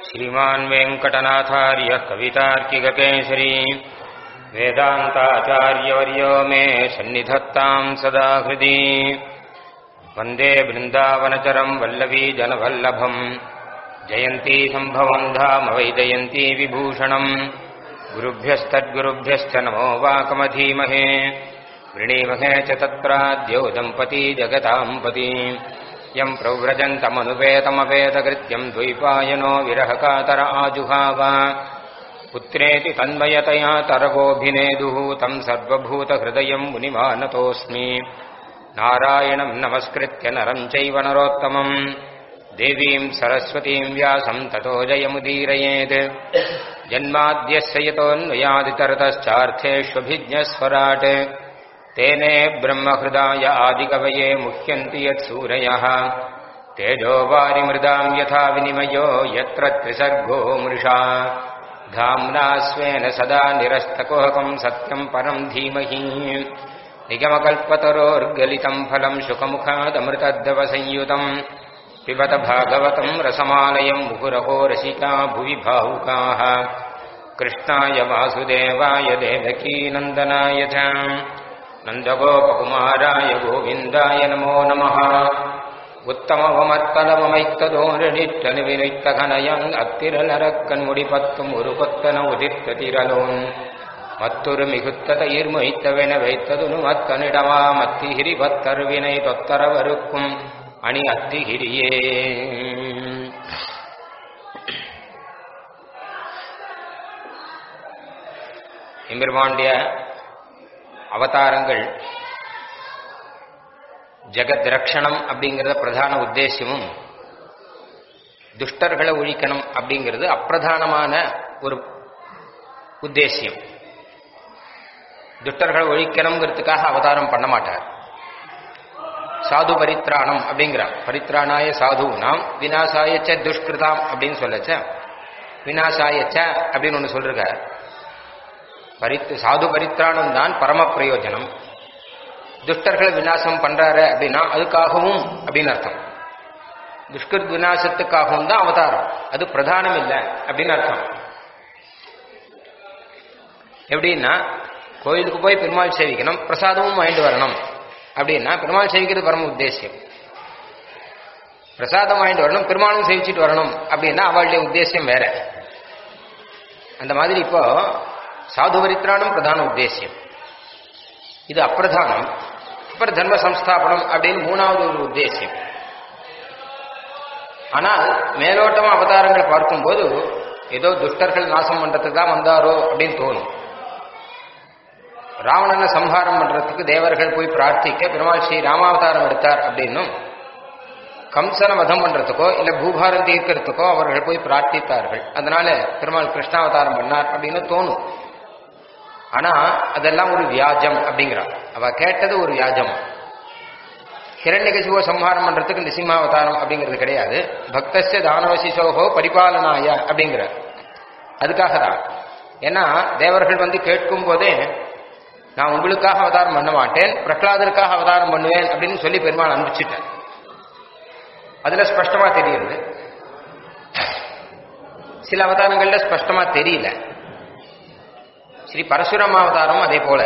श्रीमान् वेङ्कटनाथार्यः कवितार्किककेसरी वेदान्ताचार्यवर्यो मे सन्निधत्ताम् सदा हृदि वन्दे बृन्दावनचरम् वल्लवीजनवल्लभम् जयन्ती सम्भवम् धाम वैजयन्ती विभूषणम् गुरुभ्यस्तद्गुरुभ्यश्च नमो वाकमधीमहे वृणीमहे च तत्प्राद्यौ दम्पती जगताम् पती यम् प्रव्रजन्तमनुपेतमपेतकृत्यम् द्वैपायनो विरहकातर आजुहाव पुत्रेति तन्मयतया तरवोऽभिनेदुः तम् सर्वभूतहृदयम् मुनिमानतोऽस्मि नारायणम् नमस्कृत्य नरम् चैव नरोत्तमम् देवीम् सरस्वतीम् व्यासम् ततो जयमुदीरयेत् जन्माद्यस्य यतोऽन्वयादितरतश्चार्थेष्वभिज्ञस्वराट् तेने ब्रह्महृदाय आदिकवये मुह्यन्ति यत्सूरयः तेजो वारिमृदाम् यथा विनिमयो यत्र त्रिसर्गो मृषा धाम्ना स्वेन सदा निरस्तकोहकम् सत्यम् परम् धीमहि निगमकल्पतरोर्गलितम् फलम् शुकमुखादमृतद्दवसंयुतम् पिबत भागवतम् रसमालयम् मुहुरहो रसिका भुवि भावुकाः कृष्णाय वासुदेवाय देवकीनन्दनाय च नन्दगोपकुमाराय गोविन्दाय नमो नमः உத்தமவமத்தலவமைத்ததோரடிற்றனுவினைத்தகனயங் அத்திரலரக்கண் முடிபத்தும் ஒரு கொத்தன உதிர்த்த திரலோன் மத்தொரு மிகுத்த தயிர் மொய்த்தவென வைத்ததுனு மத்தனிடமா மத்திகிரி பத்தருவினை தொத்தரவருக்கும் அணி அத்திகிரியே எம்பெருமாண்டிய அவதாரங்கள் ஜெகத் ரக்ஷணம் அப்படிங்கிறத பிரதான உத்தேசியமும் துஷ்டர்களை ஒழிக்கணும் அப்படிங்கிறது அப்பிரதானமான ஒரு உத்தேசியம் துஷ்டர்களை ஒழிக்கணுங்கிறதுக்காக அவதாரம் பண்ண மாட்டார் சாது பரித்ராணம் அப்படிங்கிறார் பரித்ராணாய சாது நாம் வினாசாயச்ச துஷ்கிருதாம் அப்படின்னு சொல்லச்ச வினாசாயச்ச அப்படின்னு ஒன்று சொல்றார் பரித் சாது பரித்ராணம் தான் பரம பிரயோஜனம் துஷ்டர்களை விநாசம் பண்றாரு அப்படின்னா அதுக்காகவும் அப்படின்னு அர்த்தம் துஷ்கிருத் விநாசத்துக்காகவும் தான் அவதாரம் அது பிரதானம் இல்லை அப்படின்னு அர்த்தம் எப்படின்னா கோயிலுக்கு போய் பெருமாள் சேவிக்கணும் பிரசாதமும் வாங்கிட்டு வரணும் அப்படின்னா பெருமாள் சேவிக்கிறது பரம உத்தேசியம் பிரசாதம் வாங்கிட்டு வரணும் பெருமாளும் சேவிச்சுட்டு வரணும் அப்படின்னா அவளுடைய உத்தேசியம் வேற அந்த மாதிரி இப்போ சாது பரித்ராணம் பிரதான உத்தேசியம் இது அப்பிரதானம் அப்புறம் தர்ம சம்ஸ்தாபனம் அப்படின்னு மூணாவது ஒரு உத்தேசியம் ஆனால் மேலோட்டமா அவதாரங்களை பார்க்கும்போது ஏதோ துஷ்டர்கள் நாசம் பண்றதுக்கு தான் வந்தாரோ அப்படின்னு தோணும் ராவணனை சம்ஹாரம் பண்றதுக்கு தேவர்கள் போய் பிரார்த்திக்க பெருமாள் ஸ்ரீ ராமாவதாரம் எடுத்தார் அப்படின்னும் கம்சனை வதம் பண்றதுக்கோ இல்ல பூபாரம் தீர்க்கிறதுக்கோ அவர்கள் போய் பிரார்த்தித்தார்கள் அதனால பெருமாள் கிருஷ்ணாவதாரம் பண்ணார் அப்படின்னு தோணும் ஆனா அதெல்லாம் ஒரு வியாஜம் அப்படிங்கிறான் அவ கேட்டது ஒரு வியாஜம் ஹிரண்யகசிவோ சம்ஹாரம் பண்றதுக்கு நிசிம்மாவதாரம் அப்படிங்கிறது கிடையாது பக்தஸ்ய தானவசிசோகோ பரிபாலனாய அப்படிங்கிற அதுக்காக தான் ஏன்னா தேவர்கள் வந்து கேட்கும் போதே நான் உங்களுக்காக அவதாரம் பண்ண மாட்டேன் பிரகலாதருக்காக அவதாரம் பண்ணுவேன் அப்படின்னு சொல்லி பெருமாள் அனுப்பிச்சிட்டேன் அதுல ஸ்பஷ்டமா தெரியுது சில அவதாரங்கள்ல ஸ்பஷ்டமா தெரியல ஸ்ரீ பரசுராம அவதாரம் அதே போல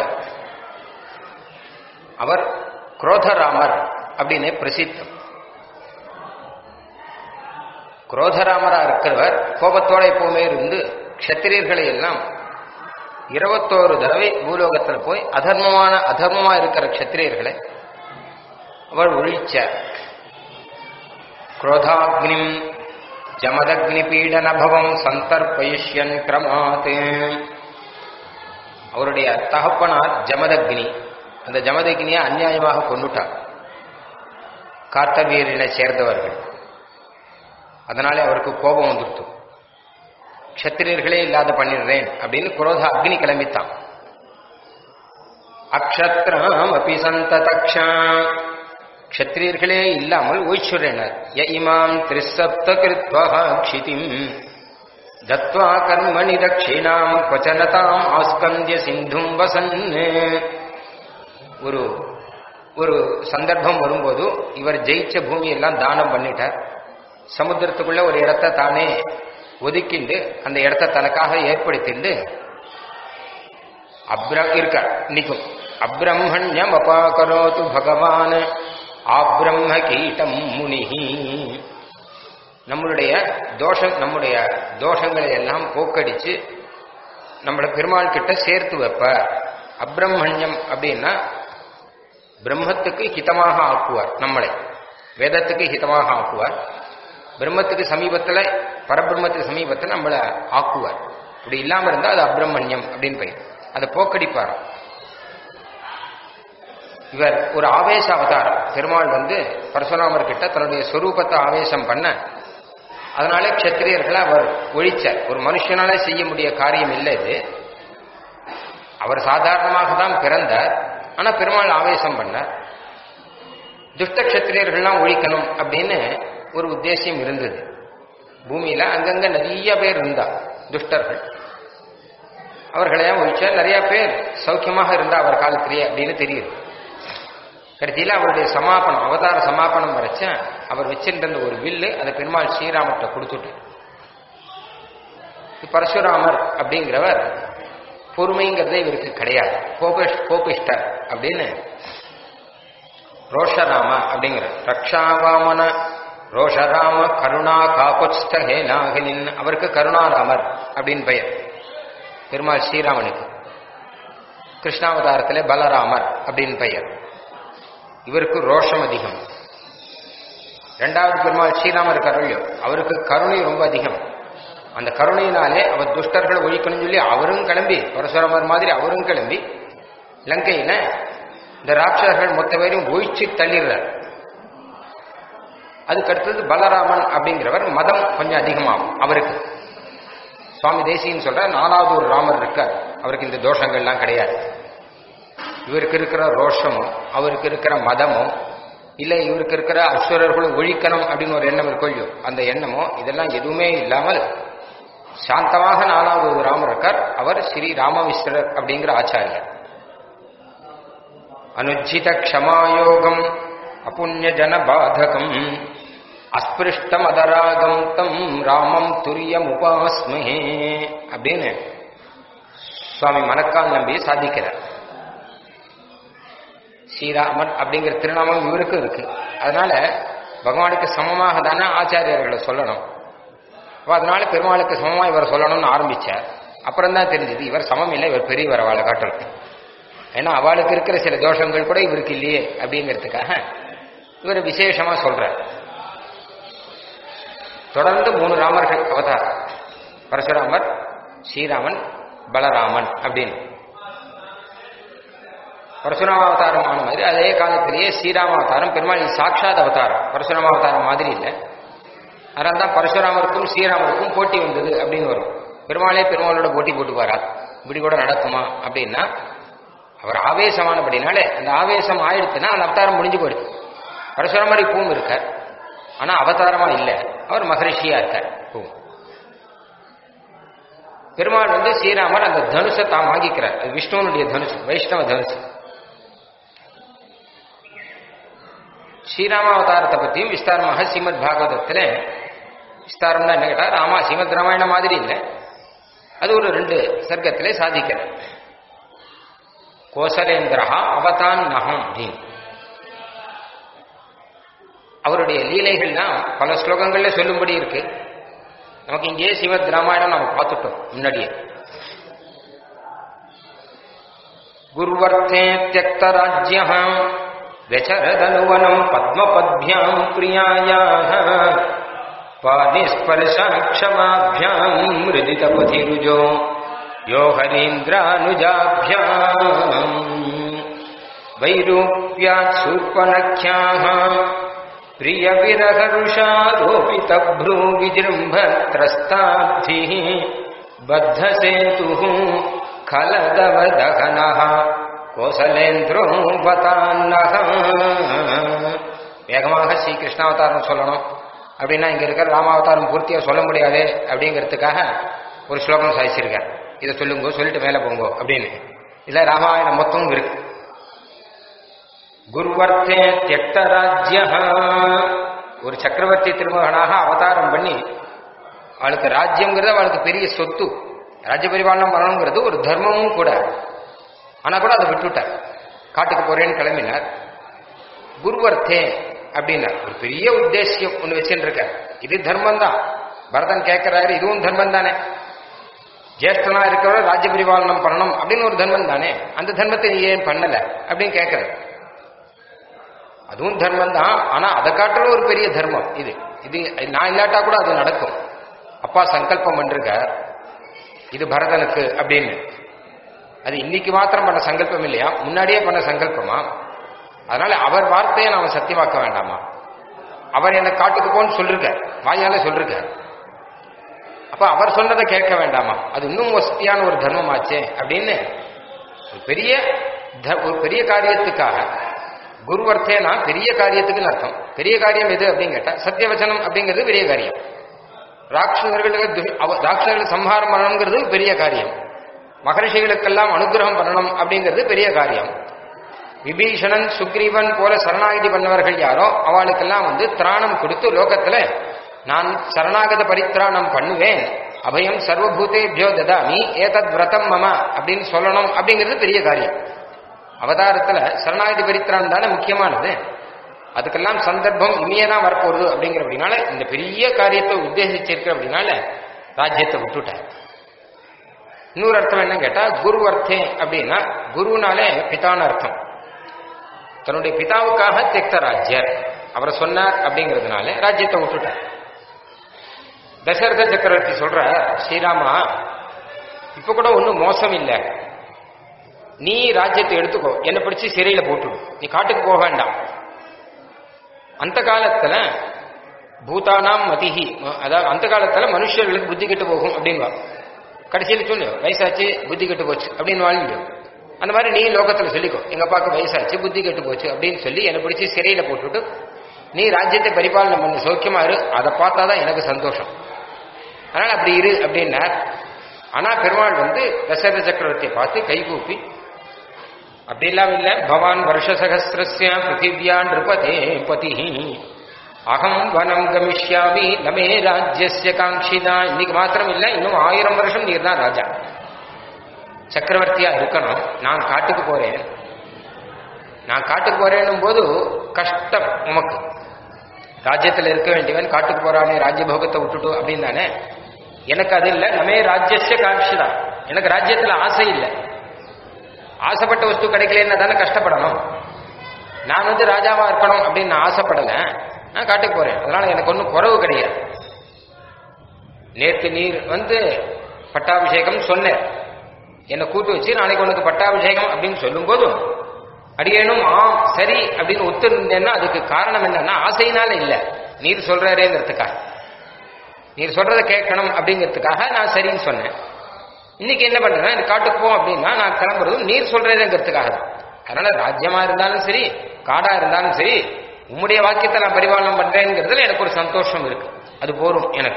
அவர் குரோதராமர் அப்படின்னு பிரசித்தம் குரோதராமரா இருக்கிறவர் கோபத்தோட எப்பவுமே இருந்து க்ஷத்திரியர்களை எல்லாம் இருபத்தோரு தடவை பூலோகத்தில் போய் அதர்மமான அதர்மமா இருக்கிற க்ஷத்திரியர்களை அவர் ஒழிச்சார் குரோதாக்னிம் ஜமதக்னி பீடனபவம் சந்தர்ப்பயிஷ்யன் கிரமாத் அவருடைய தகப்பனார் ஜமதக்னி அந்த ஜமதக்னியை அந்நியாயமாக கொண்டுட்டார் கார்த்தவீரனை சேர்ந்தவர்கள் அதனாலே அவருக்கு கோபம் வந்துடுத்து க்ஷத்திரியர்களே இல்லாத பண்ணிடுறேன் அப்படின்னு குரோத அக்னி கிளம்பித்தான் அக்ஷத்ராம் அபி சந்ததக்ஷா க்ஷத்திரியர்களே இல்லாமல் ஓய்ச்சுரனர் ய இமாம் திரிசப்த கிருத்வா க்ஷிதிம் தத்வா கர்மணி தட்சிணாம் கொச்சனதாம் ஆஸ்கந்திய சிந்தும் வசன் ஒரு ஒரு சந்தர்ப்பம் வரும்போது இவர் ஜெயிச்ச பூமியெல்லாம் தானம் பண்ணிட்டார் சமுத்திரத்துக்குள்ள ஒரு இடத்த தானே ஒதுக்கிண்டு அந்த இடத்த தனக்காக ஏற்படுத்திண்டு அப்ர இருக்க இன்னைக்கும் அப்ரம்மண்யம் அபாகரோத்து பகவான் ஆப்ரம்ம கீட்டம் முனிஹி நம்மளுடைய தோஷம் நம்முடைய தோஷங்களை எல்லாம் போக்கடிச்சு நம்மள பெருமாள் கிட்ட சேர்த்து வைப்ப அப்ரம்மண்யம் அப்படின்னா பிரம்மத்துக்கு ஹிதமாக ஆக்குவார் நம்மளை வேதத்துக்கு ஹிதமாக ஆக்குவார் பிரம்மத்துக்கு சமீபத்துல பரபிரம்மத்துக்கு சமீபத்தில் நம்மளை ஆக்குவார் இப்படி இல்லாம இருந்தா அது அப்ரம்மண்யம் அப்படின்னு பெயர் அதை போக்கடிப்பார் இவர் ஒரு ஆவேச அவதாரம் பெருமாள் வந்து பரசுராமர் கிட்ட தன்னுடைய சொரூபத்தை ஆவேசம் பண்ண அதனால க்ஷத்திரியர்களை அவர் ஒழிச்சார் ஒரு மனுஷனால செய்ய முடிய காரியம் இல்லை இது அவர் சாதாரணமாக தான் பிறந்தார் ஆனா பெருமாள் ஆவேசம் பண்ணார் துஷ்ட க்ஷத்திரியர்கள்லாம் ஒழிக்கணும் அப்படின்னு ஒரு உத்தேசியம் இருந்தது பூமியில அங்கங்க நிறைய பேர் இருந்தா துஷ்டர்கள் அவர்களையும் ஒழிச்சார் நிறைய பேர் சௌக்கியமாக இருந்தா அவர் காலத்திலேயே அப்படின்னு தெரியுது கடைசியில் அவருடைய சமாபனம் அவதார சமாபனம் வரைச்ச அவர் வச்சிருந்த ஒரு வில்லு அதை பெருமாள் ஸ்ரீராமர்கிட்ட கொடுத்துட்டு பரசுராமர் அப்படிங்கிறவர் பொறுமைங்கிறதே இவருக்கு கிடையாது கோபிஷ் கோபிஷ்டர் அப்படின்னு ரோஷராம அப்படிங்கிற ரக்ஷாவாமன ரோஷராம கருணா காபுஸ்தஹே நாகனின் அவருக்கு கருணாராமர் அப்படின்னு பெயர் பெருமாள் ஸ்ரீராமனுக்கு கிருஷ்ணாவதாரத்திலே பலராமர் அப்படின்னு பெயர் இவருக்கு ரோஷம் அதிகம் ரெண்டாவது பெருமாள் ஸ்ரீராமர் கருள்யோ அவருக்கு கருணை ரொம்ப அதிகம் அந்த கருணையினாலே அவர் துஷ்டர்களை ஒழிக்கணும்னு சொல்லி அவரும் கிளம்பி பரசுராமர் மாதிரி அவரும் கிளம்பி லங்கையில இந்த ராட்சசர்கள் மொத்த பேரையும் ஒழிச்சு தள்ளிடுறார் அதுக்கு அடுத்தது பலராமன் அப்படிங்கிறவர் மதம் கொஞ்சம் அதிகமாகும் அவருக்கு சுவாமி தேசியன்னு சொல்ற நாலாவது ஒரு ராமர் இருக்கார் அவருக்கு இந்த தோஷங்கள்லாம் கிடையாது இவருக்கு இருக்கிற ரோஷமும் அவருக்கு இருக்கிற மதமும் இல்லை இவருக்கு இருக்கிற அசுரர்களும் ஒழிக்கணும் அப்படின்னு ஒரு எண்ணம் இருக்கொள்ளியோ அந்த எண்ணமோ இதெல்லாம் எதுவுமே இல்லாமல் சாந்தமாக நாலாவது ஒரு ராமர் இருக்கார் அவர் ஸ்ரீ ராமவிஸ்வரர் அப்படிங்கிற ஆச்சாரியர் அனுஜித க்ஷமாயோகம் அப்புண்ணிய ஜன பாதகம் அஸ்பிருஷ்டம் அதராகம் தம் ராமம் துரியம் உபாஸ்மஹே அப்படின்னு சுவாமி மணக்கால் நம்பி சாதிக்கிறார் ஸ்ரீராமன் அப்படிங்கிற திருநாமம் இவருக்கும் இருக்கு அதனால பகவானுக்கு சமமாக தானே ஆச்சாரியர்களை சொல்லணும் அப்ப அதனால பெருமாளுக்கு சமமா இவர் சொல்லணும்னு ஆரம்பிச்சார் அப்புறம் தான் தெரிஞ்சது இவர் சமம் இல்லை இவர் பெரியவர் அவளை காட்டலும் ஏன்னா அவளுக்கு இருக்கிற சில தோஷங்கள் கூட இவருக்கு இல்லையே அப்படிங்கிறதுக்காக இவர் விசேஷமா சொல்றார் தொடர்ந்து மூணு ராமர்கள் அவதார் பரசுராமர் ஸ்ரீராமன் பலராமன் அப்படின்னு பரசுராம அவதாரம் ஆன மாதிரி அதே காலத்திலேயே ஸ்ரீராம அவதாரம் பெருமாள் சாட்சாத் அவதாரம் பரசுராம அவதாரம் மாதிரி இல்லை அதனால தான் பரசுராமருக்கும் ஸ்ரீராமருக்கும் போட்டி வந்தது அப்படின்னு வரும் பெருமாளே பெருமாளோட போட்டி போட்டுப்பாரா இப்படி கூட நடக்குமா அப்படின்னா அவர் ஆவேசமானபடினாலே அந்த ஆவேசம் ஆயிடுச்சுன்னா அந்த அவதாரம் முடிஞ்சு போயிடுது பரசுராமர் இப்பவும் இருக்கார் ஆனா அவதாரமா இல்லை அவர் மகரிஷியா இருக்கார் இப்பவும் பெருமாள் வந்து ஸ்ரீராமர் அந்த தனுஷை தாம் வாங்கிக்கிறார் அது விஷ்ணுவனுடைய தனுஷ் வைஷ்ணவ தனுஷ் ஸ்ரீராமாவதாரத்தை பற்றியும் விஸ்தாரமாக ஸ்ரீமத் பாகவதத்தில் விஸ்தாரம் தான் என்ன கேட்டா ராமா ஸ்ரீமத் ராமாயணம் மாதிரி இல்லை அது ஒரு ரெண்டு சர்க்கத்திலே சாதிக்கிறார் கோசலேந்திரஹா அவதான் நகம் அப்படின்னு அவருடைய லீலைகள்லாம் பல ஸ்லோகங்கள்ல சொல்லும்படி இருக்கு நமக்கு இங்கே ஸ்ரீமத் ராமாயணம் நம்ம பார்த்துட்டோம் முன்னாடியே குருவர்த்தே தியக்த ராஜ்யம் व्यचरदनुवनम् पद्मपद्भ्याम् प्रियायाः पादिस्पर्शाक्षमाभ्याम् मृदितपथिरुजो यो हरीन्द्रानुजाभ्याम् वैरूप्यात् शूर्पनख्याः प्रियविरहरुषारोपितभ्रूविजृम्भत्रस्ताब्धिः बद्धसेतुः खलदवदहनः கோசலேந்திரோபதான்னகம் வேகமாக ஸ்ரீ கிருஷ்ணாவதாரம் சொல்லணும் அப்படின்னா இங்க இருக்கிற ராமாவதாரம் பூர்த்தியா சொல்ல முடியாது அப்படிங்கிறதுக்காக ஒரு ஸ்லோகம் சாதிச்சிருக்கார் இதை சொல்லுங்க சொல்லிட்டு மேல போங்க அப்படின்னு இல்ல ராமாயணம் மொத்தமும் இருக்கு குருவர்த்தே தியக்த ராஜ்ய ஒரு சக்கரவர்த்தி திருமகனாக அவதாரம் பண்ணி அவளுக்கு ராஜ்யம்ங்கிறது அவளுக்கு பெரிய சொத்து ராஜ்ய பரிபாலனம் பண்ணணுங்கிறது ஒரு தர்மமும் கூட ஆனா கூட அதை விட்டுட்டார் காட்டுக்கு போறேன்னு கிளம்பினார் குருவர்த்தே அப்படின்னார் ஒரு பெரிய உத்தேசியம் ஒண்ணு வச்சுட்டு இருக்கார் இது தர்மம் தான் பரதன் கேட்கிறாரு இதுவும் தர்மம் தானே ஜேஷ்டனா இருக்கிறவர் ராஜ்ய பரிபாலனம் பண்ணணும் அப்படின்னு ஒரு தர்மம் தானே அந்த தர்மத்தை நீ ஏன் பண்ணல அப்படின்னு கேட்கிறார் அதுவும் தர்மம் தான் ஆனா அதை காட்டிலும் ஒரு பெரிய தர்மம் இது இது நான் இல்லாட்டா கூட அது நடக்கும் அப்பா சங்கல்பம் பண்ணிருக்கார் இது பரதனுக்கு அப்படின்னு அது இன்னைக்கு மாத்திரம் பண்ண சங்கல்பம் இல்லையா முன்னாடியே பண்ண சங்கல்பமா அதனால அவர் வார்த்தையை நாம சத்தியமாக்க வேண்டாமா அவர் என்ன காட்டுக்கு போன்னு சொல்லிருக்கார் வாயால சொல்லிருக்கார் அப்ப அவர் சொன்னதை கேட்க வேண்டாமா அது இன்னும் வசதியான ஒரு தர்மமாச்சே அப்படின்னு ஒரு பெரிய த- ஒரு பெரிய காரியத்துக்காக குருவர்த்தேனா பெரிய காரியத்துக்குன்னு அர்த்தம் பெரிய காரியம் எது அப்படின்னு கேட்டா சத்தியவச்சனம் அப்படிங்கிறது பெரிய காரியம் ராட்சசர்களுக்கு துஷ்- அவ- ராட்சசர்களை சம்ஹாரம் பண்ணணுங்கிறது பெரிய காரியம் மகரிஷிகளுக்கெல்லாம் அனுகிரகம் பண்ணணும் அப்படிங்கிறது பெரிய காரியம் விபீஷணன் சுக்ரீவன் போல சரணாகதி பண்ணவர்கள் யாரோ அவளுக்கெல்லாம் வந்து திராணம் கொடுத்து லோகத்துல நான் சரணாகத பரித்ராணம் பண்ணுவேன் அபயம் சர்வபூதேபியோ ததாமி ஏதத் விரதம் மம அப்படின்னு சொல்லணும் அப்படிங்கிறது பெரிய காரியம் அவதாரத்துல சரணாகதி பரித்ராணம் தானே முக்கியமானது அதுக்கெல்லாம் சந்தர்ப்பம் இனியே தான் வரப்போகுது அப்படிங்கிற அப்படின்னால இந்த பெரிய காரியத்தை உத்தேசிச்சிருக்க அப்படின்னால ராஜ்யத்தை விட்டுட்டார் இன்னொரு அர்த்தம் என்ன கேட்டா குரு அர்த்தே அப்படின்னா குருனாலே பிதான்னு அர்த்தம் தன்னுடைய பிதாவுக்காக தெக்த ராஜ்யர் அவரை சொன்னார் அப்படிங்கிறதுனால ராஜ்யத்தை விட்டுட்டார் தசரத சக்கரவர்த்தி சொல்ற ஸ்ரீராமா இப்ப கூட ஒன்றும் மோசம் இல்லை நீ ராஜ்யத்தை எடுத்துக்கோ என்னை பிடிச்சி சிறையில போட்டுடு நீ காட்டுக்கு போக வேண்டாம் அந்த காலத்துல பூதானாம் மதிஹி அதாவது அந்த காலத்துல மனுஷர்களுக்கு புத்தி கெட்டு போகும் அப்படிங்க கடைசியில் சொல்லு வயசாச்சு புத்தி கெட்டு போச்சு அப்படின்னு வாழ்ந்து அந்த மாதிரி நீ லோகத்துல சொல்லிக்கோ எங்க அப்பாவுக்கு வயசாச்சு புத்தி கெட்டு போச்சு அப்படின்னு சொல்லி என்னை பிடிச்சி சிறையில போட்டுட்டு நீ ராஜ்யத்தை பரிபாலனை பண்ண சௌக்கியமா இரு அதை பார்த்தாதான் எனக்கு சந்தோஷம் அதனால அப்படி இரு அப்படின்னார் ஆனா பெருமாள் வந்து தசரத சக்கரவர்த்தியை பார்த்து கைகூப்பி அப்படி எல்லாம் இல்ல பவான் வருஷசகசிரஸ்ய பிருத்திவியா நிருபதே பதி அகம் வனம் கமிஷ்யாமி நமே ராஜ்யஸ்ய காங்கிதா இன்னைக்கு மாத்திரம் இல்ல இன்னும் ஆயிரம் வருஷம் நீர் தான் ராஜா சக்கரவர்த்தியா இருக்கணும் நான் காட்டுக்கு போறேன் நான் காட்டுக்கு போறேன்னும் போது கஷ்டம் உமக்கு ராஜ்யத்தில் இருக்க வேண்டியவன் காட்டுக்கு போறானே ராஜ்யபோகத்தை விட்டுட்டு அப்படின்னு தானே எனக்கு அது இல்லை நமே ராஜ்யஸ்ய காட்சிதா எனக்கு ராஜ்யத்துல ஆசை இல்லை ஆசைப்பட்ட வஸ்து கிடைக்கலன்னா தானே கஷ்டப்படணும் நான் வந்து ராஜாவா இருக்கணும் அப்படின்னு நான் ஆசைப்படல நான் காட்டுக்கு போறேன் அதனால எனக்கு ஒன்றும் குறவு கிடையாது நேத்து நீர் வந்து பட்டாபிஷேகம் சொன்னேன் என்னை கூட்டு வச்சு நாளைக்கு உனக்கு பட்டாபிஷேகம் அப்படின்னு சொல்லும் போதும் அடியேனும் ஆம் சரி அப்படின்னு ஒத்துருந்தேன்னா அதுக்கு காரணம் என்னன்னா ஆசையினால இல்ல நீர் சொல்றாரேங்கிறதுக்காக நீர் சொல்றதை கேட்கணும் அப்படிங்கிறதுக்காக நான் சரின்னு சொன்னேன் இன்னைக்கு என்ன பண்றேன் இந்த காட்டுக்கு போ அப்படின்னா நான் கிளம்புறதும் நீர் சொல்றதுங்கிறதுக்காக தான் அதனால ராஜ்யமா இருந்தாலும் சரி காடா இருந்தாலும் சரி உம்முடைய வாக்கியத்தை நான் பரிபாலனம் பண்றேங்கிறதுல எனக்கு ஒரு சந்தோஷம் இருக்கு அது போரும் எனக்கு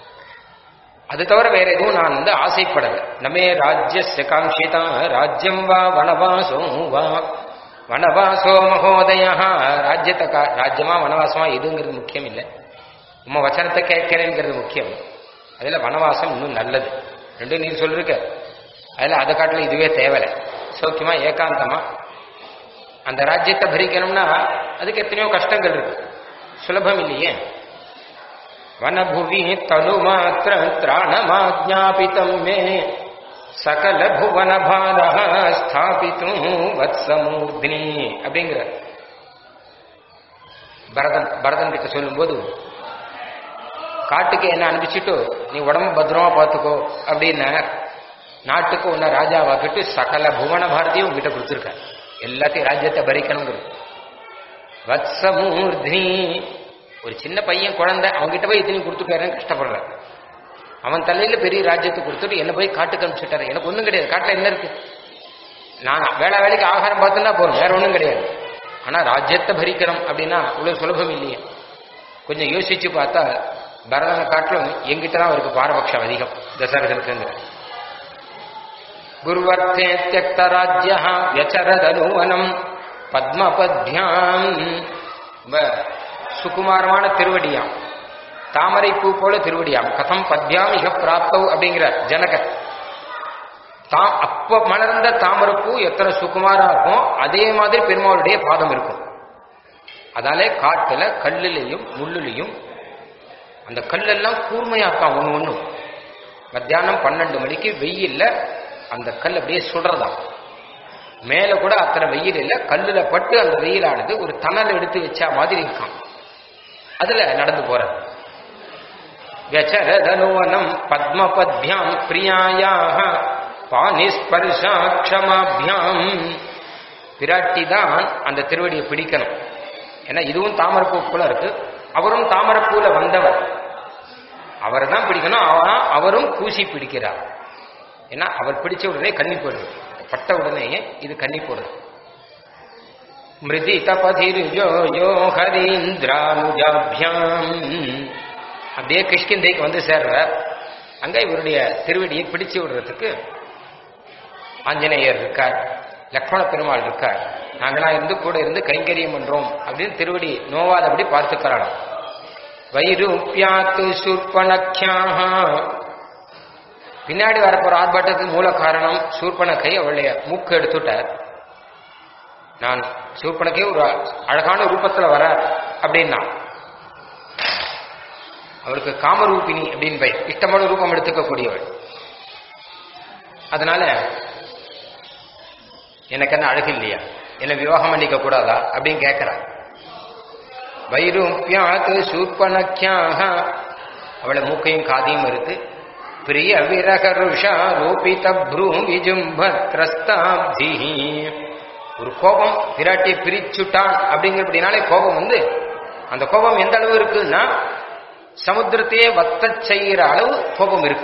அது தவிர வேற எதுவும் நான் வந்து ஆசைப்படல நமே ராஜ்யஸ்ய காங்கிதா ராஜ்யம் வா வனவாசோ வா வனவாசோ மகோதய ராஜ்யத்தை கா- ராஜ்யமா வனவாசமா எதுங்கிறது முக்கியம் இல்லை உம்ம வச்சனத்தை கேட்கிறேங்கிறது முக்கியம் அதுல வனவாசம் இன்னும் நல்லது ரெண்டும் நீர் சொல்லிருக்க அதுல அதை காட்டிலும் இதுவே தேவலை சௌக்கியமா ஏகாந்தமா அந்த ராஜ்யத்தை பரிக்கணும்னா அதுக்கு எத்தனையோ கஷ்டங்கள் இருக்கு சுலபம் இல்லையே வனபுவி தனுமாத்திர திராணமாஜாபிதம் மே சகல புவன பாரஹ ஸ்தாபித்தும் வத்சமூர்தினி அப்படிங்கிற பரதன் பரதன் கிட்ட சொல்லும்போது காட்டுக்கு என்ன அனுப்பிச்சிட்டு நீ உடம்பு பத்திரமா பார்த்துக்கோ அப்படின்னு நாட்டுக்கு உன்னை ராஜாவாக்கிட்டு சகல புவன பாரதியும் உங்ககிட்ட கொடுத்துருக்க எல்லாத்தையும் ராஜ்யத்தை பறிக்கணுங்கிறது வத்சமூர்தினி ஒரு சின்ன பையன் குழந்தை அவன்கிட்ட போய் இத்தனையும் கொடுத்துட்டாருன்னு கஷ்டப்படுறான் அவன் தலையில பெரிய ராஜ்யத்தை கொடுத்துட்டு என்ன போய் காட்டுக்கு அனுப்பிச்சுட்டாரு எனக்கு ஒண்ணும் கிடையாது காட்டுல என்ன இருக்கு நான் வேலை வேலைக்கு ஆகாரம் பார்த்துன்னா போறோம் வேற ஒண்ணும் கிடையாது ஆனா ராஜ்யத்தை பரிக்கணும் அப்படின்னா இவ்வளவு சுலபம் இல்லையே கொஞ்சம் யோசிச்சு பார்த்தா பரதனை காட்டிலும் எங்கிட்ட தான் அவருக்கு பாரபட்சம் அதிகம் தசரதனுக்குங்கிற குருவர்த்தே தியக்த ராஜ்ய வியச்சரதனுவனம் பத்மபத்யாம் ரொம்ப சுகுமாரமான திருவடியாம் தாமரை பூ போல திருவடியாம் கதம் பத்யாம் இக பிராப்தவ் அப்படிங்கிற ஜனகர் தா அப்ப மலர்ந்த தாமரைப்பூ எத்தனை சுகுமாரா இருக்கும் அதே மாதிரி பெருமாளுடைய பாதம் இருக்கும் அதாலே காட்டுல கல்லுலையும் முள்ளுலையும் அந்த கல்லெல்லாம் கூர்மையா இருக்கான் ஒண்ணு ஒண்ணும் மத்தியானம் பன்னெண்டு மணிக்கு வெயில்ல அந்த கல் அப்படியே சுடுறதாம் மேல கூட அத்தனை வெயில் இல்ல கல்லுல பட்டு அந்த வெயிலானது ஒரு தணல் எடுத்து வச்சா மாதிரி இருக்கான் அதுல நடந்து போற व्यचरदनोवनं पद्मपद्भ्यां प्रियायाः பானிஸ்பர்ஷா க்ஷமாபியாம் பிராட்டி தான் அந்த திருவடியை பிடிக்கணும் ஏன்னா இதுவும் தாமரப்பூ போல இருக்கு அவரும் தாமரப்பூல வந்தவர் அவரை தான் பிடிக்கணும் அவ அவரும் கூசி பிடிக்கிறார் ஏன்னா அவர் பிடிச்ச உடனே கண்ணி போடுது பட்ட உடனே இது கண்ணி போடுது மிருதி தபதிர் யோ யோ ஹரீந்திரானுஜாபியாம் அப்படியே கிஷ்கிந்தைக்கு வந்து சேர்ற அங்க இவருடைய திருவடியை பிடிச்சு விடுறதுக்கு ஆஞ்சநேயர் இருக்கார் லக்ஷ்மண பெருமாள் இருக்கார் நாங்களாம் இருந்து கூட இருந்து கைங்கரியம் பண்றோம் அப்படின்னு திருவடி நோவாதபடி பார்த்துக்கிறாளாம் வைரூப்பியாத்து சூர்பணக்கியாக பின்னாடி வரப்போற ஆர்ப்பாட்டத்துக்கு மூல காரணம் சூர்பணக்கை அவளுடைய மூக்கு எடுத்துட்டார் நான் சூர்பணக்கை ஒரு அழகான ரூபத்துல வர அப்படின்னா அவருக்கு காமரூபிணி அப்படின்னு பை இஷ்டமான ரூபம் எடுத்துக்கக்கூடியவள் அதனால எனக்கு என்ன அழகு இல்லையா என்ன விவாகம் பண்ணிக்க கூடாதா அப்படின்னு கேட்கிறா வைரூப்பியாத்து சூர்பணக்கியாக அவளை மூக்கையும் காதையும் இருக்கு பிரிய விரகருஷா ரோபித ப்ரூம் விஜும்பத்ரஸ்தாப்தி ஒரு கோபம் பிராட்டியை பிரிச்சுட்டான் அப்படிங்கிறபடினாலே கோபம் வந்து அந்த கோபம் எந்த அளவு இருக்குன்னா சமுத்திரத்தையே வத்த செய்கிற அளவு கோபம் இருக்கு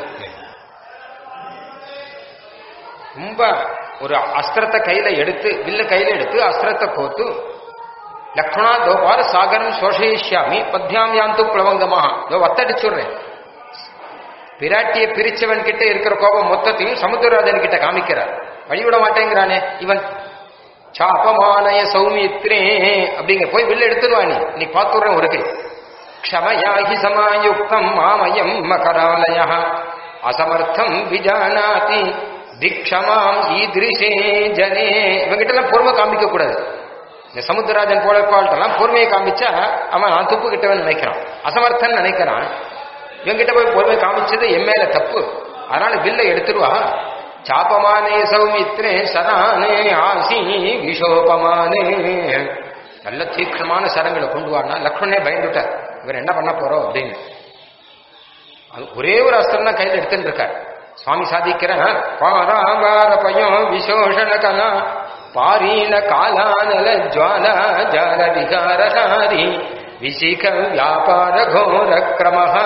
ரொம்ப ஒரு அஸ்திரத்தை கையில எடுத்து வில்ல கையில எடுத்து அஸ்திரத்தை கோத்து லக்ஷ்மணா தோபார சாகரம் சோஷயிஷ்யாமி பத்யாம் யாந்து பிளவங்கமாக இதோ வத்தடிச்சுடுறேன் பிராட்டியை பிரிச்சவன் கிட்ட இருக்கிற கோபம் மொத்தத்தையும் சமுத்திரராஜன் கிட்ட காமிக்கிறார் வழிவிட மாட்டேங்கிறானே இவன் சாபமானய சௌமித்ரே அப்படிங்க போய் வில்ல எடுத்துடுவா நீ நீ பார்த்துடுறேன் ஒரு கை க்ஷமயாகி சமாயுக்தம் மாமயம் மகராலய அசமர்த்தம் விஜானாதி திக்ஷமாம் ஈதிரிசே ஜனே இவங்கிட்ட எல்லாம் பொறுமை காமிக்க கூடாது இந்த சமுத்திரராஜன் போல பால்ட்டெல்லாம் பொறுமையை காமிச்சா அவன் நான் துப்பு கிட்டவன் நினைக்கிறான் அசமர்த்தன் நினைக்கிறான் இவங்கிட்ட போய் பொறுமை காமிச்சது என் மேல தப்பு அதனால வில்ல எடுத்துருவா சாப்பமானே சௌமித்ரே சரானே ஆசி விஷோபமானே நல்ல தீக்ஷமான சரங்களை கொண்டு வானா லக்ஷ்மணே பயந்துட்டார் இவர் என்ன பண்ண போறோம் அப்படின்னு அது ஒரே ஒரு அஸ்திரம் தான் கையில் எடுத்துட்டு இருக்கார் சுவாமி சாதிக்கிற பாராவார பயம் விசோஷண கலா பாரீன காலானல ஜுவாலா ஜால விகாரஹாரி விசிக வியாபார கோர கிரமஹா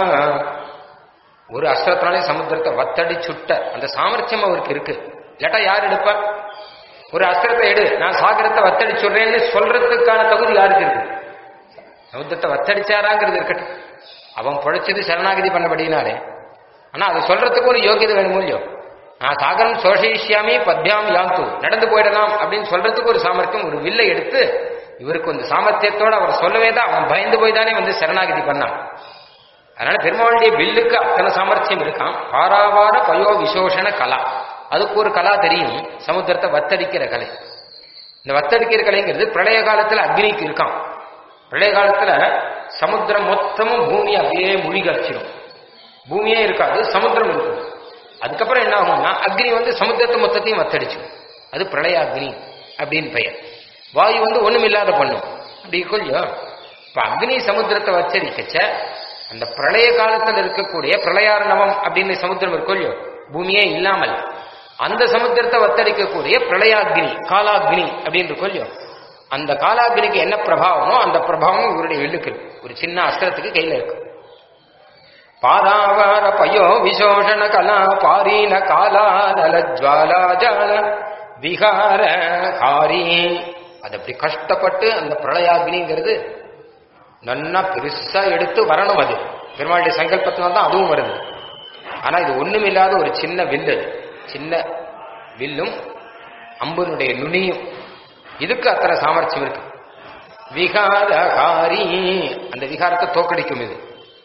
ஒரு அஸ்திரத்தினாலே சமுத்திரத்தை வத்தடி சுட்ட அந்த சாமர்த்தியம் அவருக்கு இருக்கு இல்லாட்டா யார் எடுப்பா ஒரு அஸ்திரத்தை எடு நான் சாகரத்தை வத்தடிச்சுடுறேன்னு சொல்றதுக்கான தகுதி யாருக்கு இருக்கு சமுத்திரத்தை வத்தடிச்சாராங்கிறது இருக்கட்டும் அவன் பொழைச்சது சரணாகதி பண்ணபடினாலே ஆனா அதை சொல்றதுக்கு ஒரு யோகியதை வேணும் இல்லையோ நான் சாகரம் சோஷயிஷ்யாமி பத்யாம் யாந்து நடந்து போயிடலாம் அப்படின்னு சொல்றதுக்கு ஒரு சாமர்த்தியம் ஒரு வில்லை எடுத்து இவருக்கு அந்த சாமர்த்தியத்தோட அவர் சொல்லவே தான் அவன் பயந்து போய் தானே வந்து சரணாகதி பண்ணான் அதனால பெருமாளுடைய வில்லுக்கு அத்தனை சாமர்த்தியம் இருக்கான் பாராவார பயோ விசோஷண கலா அதுக்கு ஒரு கலா தெரியும் சமுத்திரத்தை வத்தடிக்கிற கலை இந்த வத்தடிக்கிற கலைங்கிறது பிரளய காலத்துல அக்னிக்கு இருக்கான் பிரளய காலத்துல சமுத்திரம் மொத்தமும் பூமி அப்படியே முழிகச்சிடும் பூமியே இருக்காது சமுத்திரம் இருக்கும் அதுக்கப்புறம் என்ன ஆகும்னா அக்னி வந்து சமுத்திரத்தை மொத்தத்தையும் வத்தடிச்சு அது பிரளய அக்னி அப்படின்னு பெயர் வாயு வந்து ஒண்ணும் இல்லாத பண்ணும் அப்படி கொள்ளியோ இப்ப அக்னி சமுத்திரத்தை வச்சரிக்கச்ச அந்த பிரளய காலத்தில் இருக்கக்கூடிய பிரளயாரணவம் அப்படின்னு சமுத்திரம் இருக்கும் இல்லையோ பூமியே இல்லாமல் அந்த சமுத்திரத்தை வத்தடிக்கக்கூடிய பிரளயாக்னி காலாக்னி அப்படின்னு இருக்கும் இல்லையோ அந்த காலாக்னிக்கு என்ன பிரபாவமோ அந்த பிரபாவம் இவருடைய வில்லுக்கு இருக்கு. ஒரு சின்ன அஸ்திரத்துக்கு கையில இருக்கு பாராவார பயோ விசோஷண கலா பாரீன காலானல ஜுவாலா ஜால விகார காரி அது அப்படி கஷ்டப்பட்டு அந்த பிரளயாக்னிங்கிறது நன்னா பெருசா எடுத்து வரணும் அது பெருமாளுடைய சங்கல்பத்தினால தான் அதுவும் வருது ஆனா இது ஒண்ணுமில்லாத ஒரு சின்ன வில்லு அது. சின்ன வில்லும் அம்பனுடைய நுனியும் இதுக்கு அத்தனை சாமர்த்தியம் இருக்கு விகாரகாரி அந்த விகாரத்தை தோக்கடிக்கும் இது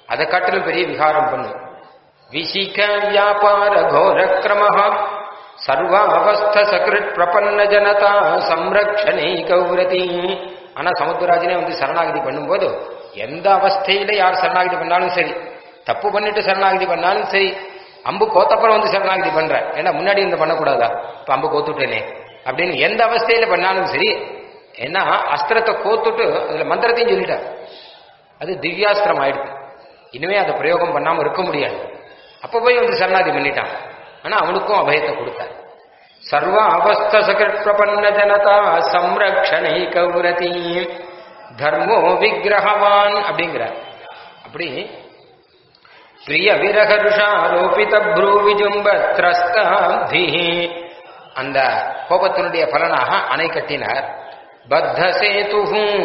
அதை காட்டிலும் பெரிய விகாரம் பண்ணும் விசிக வியாபார கோர கிரம சர்வாவஸ்த சகிருத் பிரபன்ன ஜனதா சம்ரக்ஷணை கௌரதி ஆனா சமுத்திரராஜனே வந்து சரணாகதி பண்ணும்போது எந்த அவஸ்தையில யார் சரணாகதி பண்ணாலும் சரி தப்பு பண்ணிட்டு சரணாகதி பண்ணாலும் சரி அம்பு கோத்தப்புறம் வந்து சரணாகதி பண்ற ஏன்னா முன்னாடி இந்த பண்ணக்கூடாதா இப்ப அம்பு கோத்துட்டேனே அப்படின்னு எந்த அவஸ்தையில பண்ணாலும் சரி ஏன்னா அஸ்திரத்தை கோத்துட்டு அதுல மந்திரத்தையும் சொல்லிட்டார் அது திவ்யாஸ்திரம் ஆயிடுது இனிமே அதை பிரயோகம் பண்ணாம இருக்க முடியாது அப்ப போய் வந்து சரணாதி பண்ணிட்டான் ஆனா அவனுக்கும் அபயத்தை கொடுத்தார் சர்வ அவஸ்த சகிருத் பிரபன்ன ஜனதா சம்ரக்ஷணை கௌரதி தர்மோ விக்கிரகவான் அப்படிங்கிறார் அப்படி பிரிய விரகருஷாரோபித ப்ரூ விஜும்ப திரஸ்தாப்தி அந்த கோபத்தினுடைய பலனாக அணை கட்டினார் பத்த சேது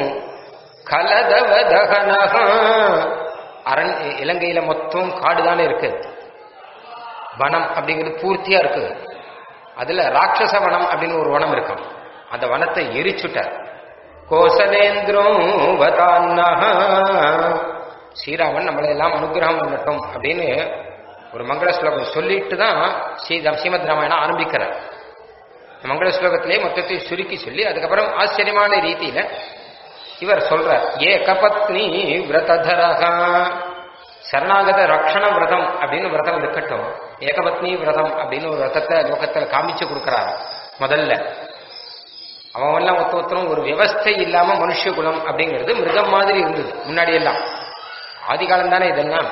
கலதவதகனக அரண் இலங்கையில மொத்தம் காடு தானே இருக்கு வனம் அப்படிங்கிறது பூர்த்தியா இருக்கு அதுல ராட்சச வனம் அப்படின்னு ஒரு வனம் இருக்கும் அந்த வனத்தை எரிச்சுட்டார் கோசலேந்திரம் வதான்னஹ. ஸ்ரீராமன் நம்மளை எல்லாம் அனுகிரகம் பண்ணட்டும் அப்படின்னு ஒரு மங்கள ஸ்லோகம் சொல்லிட்டு தான் ஸ்ரீ ஸ்ரீமத் ராமாயணம் ஆரம்பிக்கிறார் இந்த மங்கள ஸ்லோகத்திலே மொத்தத்தை சுருக்கி சொல்லி அதுக்கப்புறம் ஆச்சரியமான ரீதியில இவர் சொல்றார் ஏகபத்னி விரதரகா சரணாகத ரக்ஷண விரதம் அப்படின்னு விரதம் இருக்கட்டும் ஏகபத்னி விரதம் அப்படின்னு ஒரு விரதத்தை லோகத்துல காமிச்சு கொடுக்கறாரு முதல்ல அவன் எல்லாம் ஒத்த ஒருத்தரும் ஒரு விவஸ்தை இல்லாம மனுஷ குலம் அப்படிங்கிறது மிருகம் மாதிரி இருந்தது முன்னாடி எல்லாம் ஆதி காலம் தானே இதெல்லாம்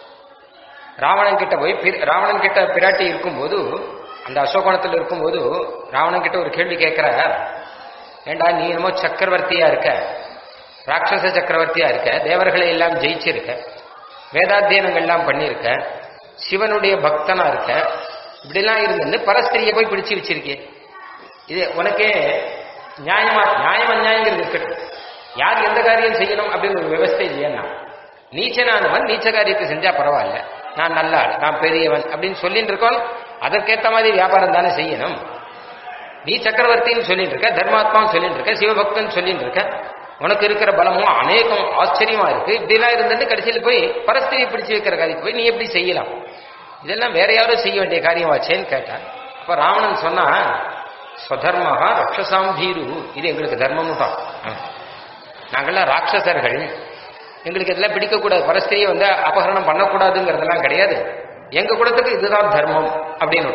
ராவணன் கிட்ட போய் பிர- ராவணன் கிட்ட பிராட்டி இருக்கும்போது அந்த அசோகணத்தில் இருக்கும்போது ராவணன் கிட்ட ஒரு கேள்வி கேட்கிற ஏண்டா நீ என்னமோ சக்கரவர்த்தியா இருக்க ராட்சச சக்கரவர்த்தியா இருக்க தேவர்களை எல்லாம் ஜெயிச்சிருக்க வேதாத்தியனங்கள் எல்லாம் பண்ணியிருக்க சிவனுடைய பக்தனா இருக்க இப்படிலாம் இருந்து பரஸ்திரியை போய் பிடிச்சு வச்சிருக்கே இது உனக்கே நியாயமா நியாயம் அநியாயங்கிறது இருக்கட்டும் யார் எந்த காரியம் செய்யணும் அப்படின்னு ஒரு விவஸ்தை இல்லையா நீச்சனானவன் நீச்ச காரியத்தை செஞ்சா பரவாயில்ல நான் நல்ல ஆள் நான் பெரியவன் அப்படின்னு சொல்லிட்டு இருக்கோம் அதற்கேத்த மாதிரி வியாபாரம் தானே செய்யணும் நீ சக்கரவர்த்தின்னு சொல்லிட்டு இருக்க தர்மாத்மான்னு சொல்லிட்டு இருக்க சிவபக்தன் சொல்லிட்டு இருக்க உனக்கு இருக்கிற பலமும் அநேகம் ஆச்சரியமா இருக்கு இப்படிலாம் இருந்துட்டு கடைசியில் போய் பரஸ்திரியை பிடிச்சு வைக்கிற காரியத்தை போய் நீ எப்படி செய்யலாம் இதெல்லாம் வேற யாரோ செய்ய வேண்டிய காரியமாச்சேன்னு கேட்டான் அப்ப ராவணன் சொன்னா ஸ்வதர்மஹா ரக்ஷசாம் தீரு இது எங்களுக்கு தர்மம் தான் நாங்கள்லாம் ராட்சசர்கள் எங்களுக்கு இதெல்லாம் பிடிக்கக்கூடாது பரஸ்திரியை வந்து அபகரணம் பண்ணக்கூடாதுங்கிறதெல்லாம் கிடையாது எங்க குலத்துக்கு இதுதான் தர்மம் அப்படின்னு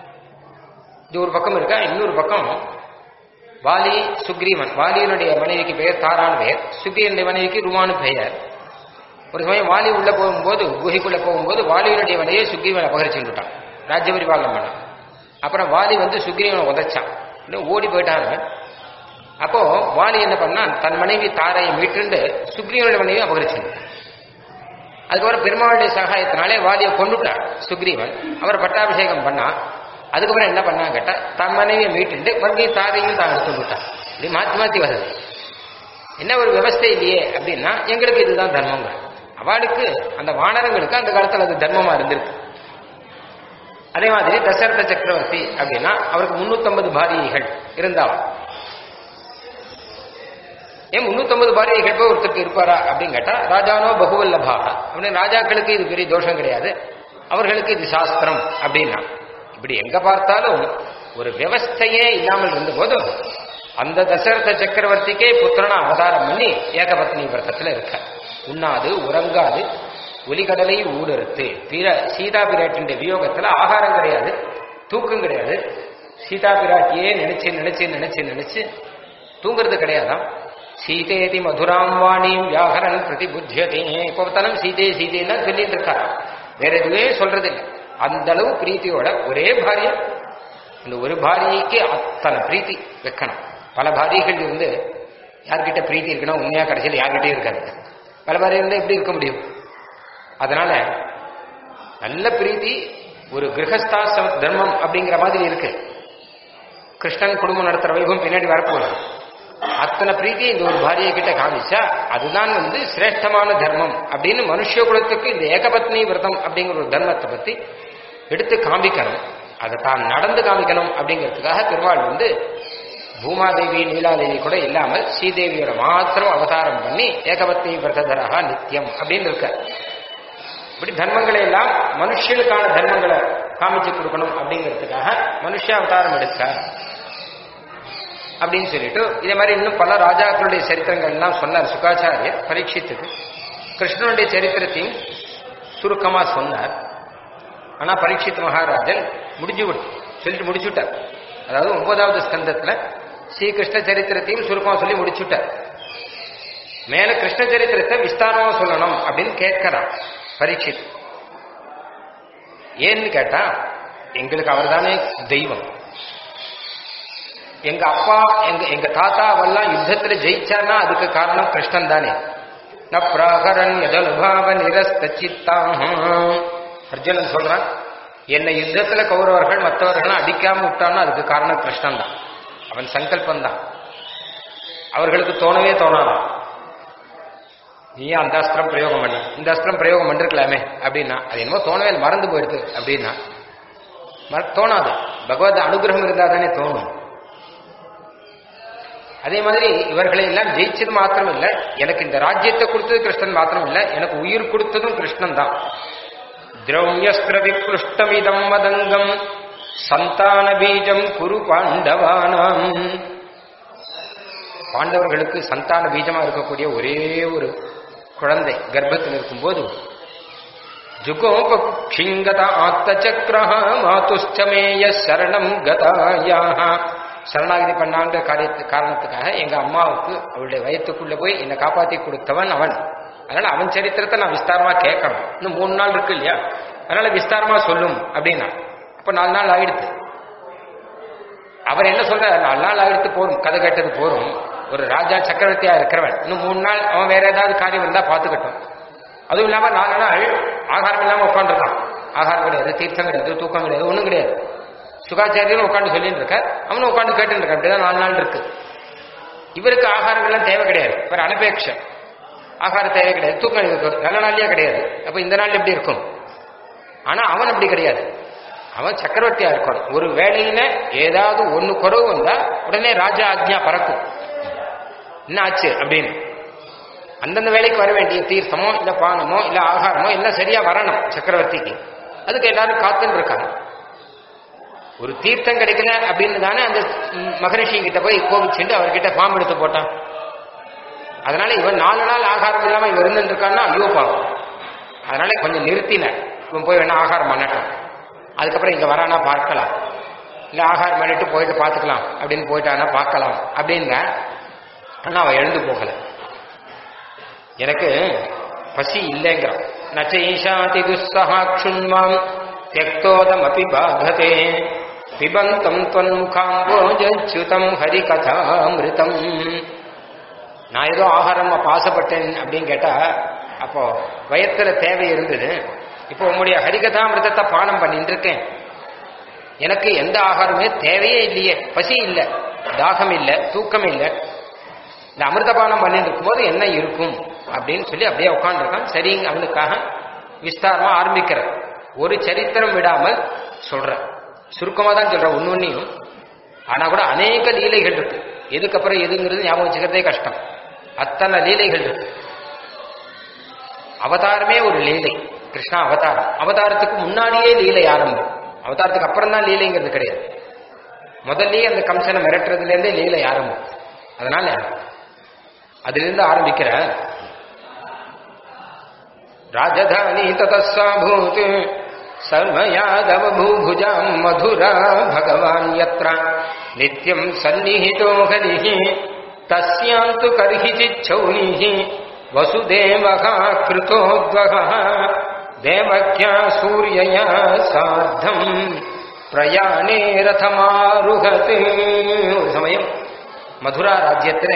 இது ஒரு பக்கம் இருக்கா இன்னொரு பக்கம் வாலி சுக்ரீவன் வாலியினுடைய மனைவிக்கு பெயர் தாரான் பெயர் சுக்ரீவனுடைய மனைவிக்கு ருமானு பெயர் ஒரு சமயம் வாலி உள்ள போகும்போது குகைக்குள்ள போகும்போது வாலியினுடைய மனைவியை சுக்ரீவன் அபகரிச்சுட்டான் ராஜ்ய பரிபாலனம் பண்ணான் அப்புறம் வாலி வந்து சுக்ரீவனை உதைச்சான் இன்னும் ஓடி போயிட்டான் அவன். அப்போ வாலி என்ன பண்ணான் தன் மனைவி தாரையை மீட்டுண்டு சுக்ரீவனுடைய மனைவியை அபகரிச்சுட்டான் அதுக்கப்புறம் பெருமாளுடைய சகாயத்தினாலே வாலியை கொண்டுட்டார் சுக்ரீவன் அவர் பட்டாபிஷேகம் பண்ணா அதுக்கப்புறம் என்ன பண்ணா கேட்டா தன் மனைவியை மீட்டுண்டு மறுபடியும் தாரையும் தான் எடுத்து விட்டான் இப்படி மாத்தி மாத்தி வருது என்ன ஒரு விவஸ்தை இல்லையே அப்படின்னா எங்களுக்கு இதுதான் தர்மங்க அவளுக்கு அந்த வானரங்களுக்கு அந்த காலத்துல அது தர்மமா இருந்திருக்கு அதே மாதிரி தசரத சக்கரவர்த்தி அப்படின்னா அவருக்கு 350 பாரியைகள் இருந்தாலும் ஏன் 350 பாரியைகள் போய் ஒருத்தருக்கு இருப்பாரா அப்படின்னு கேட்டா ராஜானோ பகுவல்லபாக அப்படின்னு ராஜாக்களுக்கு இது பெரிய தோஷம் கிடையாது அவர்களுக்கு இது சாஸ்திரம் அப்படின்னா இப்படி எங்க பார்த்தாலும் ஒரு விவஸ்தையே இல்லாமல் இருந்தபோது அந்த தசரத சக்கரவர்த்திக்கே புத்திரனா அவதாரம் பண்ணி ஏகபத்னி விரதத்துல இருக்க உண்ணாது உறங்காது ஒலிகடலை ஊடறுத்து பிற சீதா பிராட்டின் வியோகத்துல ஆகாரம் கிடையாது தூக்கம் கிடையாது சீதா பிராட்டியே நினைச்சு நினைச்சு நினைச்சு நினைச்சு தூங்குறது கிடையாதாம் சீதேதி மதுராம் வாணியும் வியாகரன் பிரதி புத்தியதே இப்போத்தனம் சீதே சீதேன்னா சொல்லிட்டு இருக்காரு வேற எதுவே சொல்றது இல்லை அந்த அளவு பிரீத்தியோட ஒரே பாரியம் இந்த ஒரு பாரியைக்கு அத்தனை பிரீத்தி வைக்கணும் பல பாரியைகள் இருந்து யார்கிட்ட பிரீத்தி இருக்கணும் உண்மையா கடைசியில் யார்கிட்டயும் இருக்காது பல பாரி இருந்தா எப்படி இருக்க முடியும் அதனால நல்ல பிரீத்தி ஒரு கிரகஸ்தாச தர்மம் அப்படிங்கிற மாதிரி இருக்கு கிருஷ்ணன் குடும்பம் நடத்துற வைபவம் பின்னாடி வரப்போகுது அத்தனை பிரீத்தி இந்த ஒரு பாரியை கிட்ட காமிச்சா அதுதான் வந்து சிரேஷ்டமான தர்மம் அப்படின்னு மனுஷ குலத்துக்கு இந்த ஏகபத்னி விரதம் அப்படிங்கிற ஒரு தர்மத்தை பத்தி எடுத்து காமிக்கணும் அதை தான் நடந்து காமிக்கணும் அப்படிங்கிறதுக்காக திருவாள் வந்து பூமாதேவி நீலாதேவி கூட இல்லாமல் ஸ்ரீதேவியோட மாத்திரம் அவதாரம் பண்ணி ஏகபத்னி விரதரகா நித்தியம் அப்படின்னு இருக்க இப்படி தர்மங்களை எல்லாம் மனுஷனுக்கான தர்மங்களை காமிச்சு கொடுக்கணும் அப்படிங்கிறதுக்காக மனுஷ அவதாரம் எடுத்தார் அப்படின்னு சொல்லிட்டு இதே மாதிரி இன்னும் பல ராஜாக்களுடைய சரித்திரங்கள் எல்லாம் சொன்னார் சுகாச்சாரியர் பரீட்சித்துக்கு கிருஷ்ணனுடைய சரித்திரத்தையும் சுருக்கமா சொன்னார் ஆனா பரீட்சித் மகாராஜன் முடிஞ்சு விட்டு சொல்லிட்டு முடிச்சுட்டார் அதாவது ஒன்பதாவது ஸ்கந்தத்துல ஸ்ரீகிருஷ்ண சரித்திரத்தையும் சுருக்கமா சொல்லி முடிச்சுட்டார் மேல கிருஷ்ண சரித்திரத்தை விஸ்தாரமா சொல்லணும் அப்படின்னு கேட்கிறான் பரீட்சித் ஏன்னு கேட்டா எங்களுக்கு அவர்தானே தெய்வம் எங்க அப்பா எங்க எங்க தாத்தாவெல்லாம் யுத்தத்துல ஜெயிச்சான்னா அதுக்கு காரணம் கிருஷ்ணன் தானே ந பிராகரன் எதனுபாவ நிரஸ்த சித்தாம் அர்ஜுனன் சொல்றான் என்னை யுத்தத்துல கௌரவர்கள் மற்றவர்கள் அடிக்காம விட்டான்னா அதுக்கு காரணம் கிருஷ்ணன் தான் அவன் சங்கல்பம் தான் அவர்களுக்கு தோணவே தோணாதான் நீ அந்த அஸ்திரம் பிரயோகம் பண்ண இந்த அஸ்திரம் பிரயோகம் பண்ணிருக்கலாமே அப்படின்னா அது என்னமோ தோணவே இல்லை, மறந்து போயிடுது அப்படின்னா மற- தோணாது பகவத் அனுகிரகம் இருந்தா தானே தோணும் அதே மாதிரி இவர்களை எல்லாம் ஜெயிச்சது மாத்திரம் இல்ல எனக்கு இந்த ராஜ்யத்தை கொடுத்தது கிருஷ்ணன் மாத்திரம் இல்ல எனக்கு உயிர் கொடுத்ததும் கிருஷ்ணன் தான் திரௌண்யஸ்திர விக்ருஷ்டமிதம் மதங்கம் சந்தான பீஜம் குரு பாண்டவானாம் பாண்டவர்களுக்கு சந்தான பீஜமா இருக்கக்கூடிய ஒரே ஒரு குழந்தை கர்ப்பத்தில் இருக்கும்போது ஜுகோபக்ஷிங்கத ஆத்த சக்கரஹ மாதுஷ்டமேய சரணம் கதாயாக சரணாகதி பண்ணான்ற காரியத்து காரணத்துக்காக எங்க அம்மாவுக்கு அவளுடைய வயத்துக்குள்ள போய் என்னை காப்பாத்தி கொடுத்தவன் அவன் அதனால அவன் சரித்திரத்தை நான் விஸ்தாரமா கேட்கணும் இன்னும் மூணு நாள் இருக்கு இல்லையா அதனால விஸ்தாரமா சொல்லும் அப்படின்னா அப்ப நாலு நாள் ஆயிடுத்து அவர் என்ன சொல்ற நாலு நாள் ஆயிடுத்து போரும் கதை கேட்டது போரும் ஒரு ராஜா சக்கரவர்த்தியா இருக்கிறவன் இன்னும் மூணு நாள் அவன் வேற ஏதாவது காரியம் இருந்தா பாத்துக்கட்டும் அதுவும் இல்லாம நாலு நாள் ஆகாரம் இல்லாம உட்காந்துருக்கான் ஆகாரம் கிடையாது தீர்த்தம் கிடையாது தூக்கம் கிடையாது ஒண்ணும் கிடையாது சுகாச்சாரியரும் உட்காந்து சொல்லிட்டு இருக்க அவனும் உட்காந்து கேட்டு இருக்க அப்படிதான் நாலு நாள் இருக்கு இவருக்கு ஆகாரங்கள்லாம் தேவை கிடையாது இவர் அனபேட்சம் ஆகார தேவை கிடையாது தூக்கம் இருக்கு நல்ல நாள்லயே கிடையாது அப்ப இந்த நாள் எப்படி இருக்கும் ஆனா அவன் அப்படி கிடையாது அவன் சக்கரவர்த்தியா இருக்கணும் ஒரு வேலையில ஏதாவது ஒண்ணு குறவு வந்தா உடனே ராஜா ஆக்ஞா பறக்கும் என்ன ஆச்சு அப்படின்னு அந்தந்த வேலைக்கு வர வேண்டிய தீர்த்தமோ இல்ல பானமோ இல்ல ஆகாரமோ எல்லாம் சரியா வரணும் சக்கரவர்த்திக்கு அதுக்கு எல்லாரும் காத்துன்னு இருக்காங்க ஒரு தீர்த்தம் கிடைக்கல அப்படின்னு தானே அந்த ம், மகரிஷி கிட்ட போய் கோபிச்சுட்டு அவர்கிட்ட பாம்பு எடுத்து போட்டான் அதனால இவன் நாலு நாள் ஆகாரம் இல்லாம இவன் இருந்துட்டு இருக்கான்னா ஐயோ பாவம் அதனால கொஞ்சம் நிறுத்தின இவன் போய் வேணா ஆகாரம் பண்ணட்டும் அதுக்கப்புறம் இங்க வரானா பார்க்கலாம் இல்ல ஆகாரம் பண்ணிட்டு போயிட்டு பார்த்துக்கலாம் அப்படின்னு போயிட்டானா பார்க்கலாம் அப்படிங்க ஆனா அவன் எழுந்து போகல எனக்கு பசி இல்லைங்கிறான் நச்ச ஈஷாதி துஸ்ஸஹாக்ஷுன்மாம் தியக்தோதம் அபி பாகதே பிபந்தம் தொன்முகாம்போஜுதம் ஹரிகதாமிருதம் நான் ஏதோ ஆகாரம் அப்ப ஆசைப்பட்டேன் அப்படின்னு கேட்டா அப்போ வயத்துல தேவை இருந்தது இப்போ உங்களுடைய ஹரிகதாமிருதத்தை பானம் பண்ணிட்டு இருக்கேன் எனக்கு எந்த ஆகாரமே தேவையே இல்லையே பசி இல்லை தாகம் இல்லை தூக்கம் இல்லை இந்த அமிர்தபானம் பண்ணிட்டு இருக்கும்போது என்ன இருக்கும் அப்படின்னு சொல்லி அப்படியே உட்காந்துருக்கான் சரிங்க அவனுக்காக விஸ்தாரமா ஆரம்பிக்கிற ஒரு சரித்திரம் விடாமல் சொல்ற சுருக்கமா தான் சொல்ற ஒன்னு ஒன்னையும் ஆனா கூட அநேக லீலைகள் இருக்கு எதுக்கப்புறம் எதுங்கிறது ஞாபகம் வச்சுக்கிறதே கஷ்டம் அத்தனை லீலைகள் இருக்கு அவதாரமே ஒரு லீலை கிருஷ்ணா அவதாரம் அவதாரத்துக்கு முன்னாடியே லீலை ஆரம்பம் அவதாரத்துக்கு அப்புறம் தான் லீலைங்கிறது கிடையாது முதல்லயே அந்த கம்சனை மிரட்டுறதுல இருந்தே லீலை ஆரம்பம் அதனால அதிலிருந்து ஆரம்பிக்கிற ராஜதானி ததசாபூத் சர்வயாதவ பூபுஜாம் மதுரா பகவான் யத்ர நித்யம் சந்நிஹிதோ ஹரிः தஸ்யாந்து கர்ஹிச்சிச்சௌனிः வசுதேவः கிருதோத்வகः தேவக்யா சூரியயா சார்த்தம் பிரயாணே ரதமாருகத் ஒரு சமயம் மதுரா ராஜ்யத்துல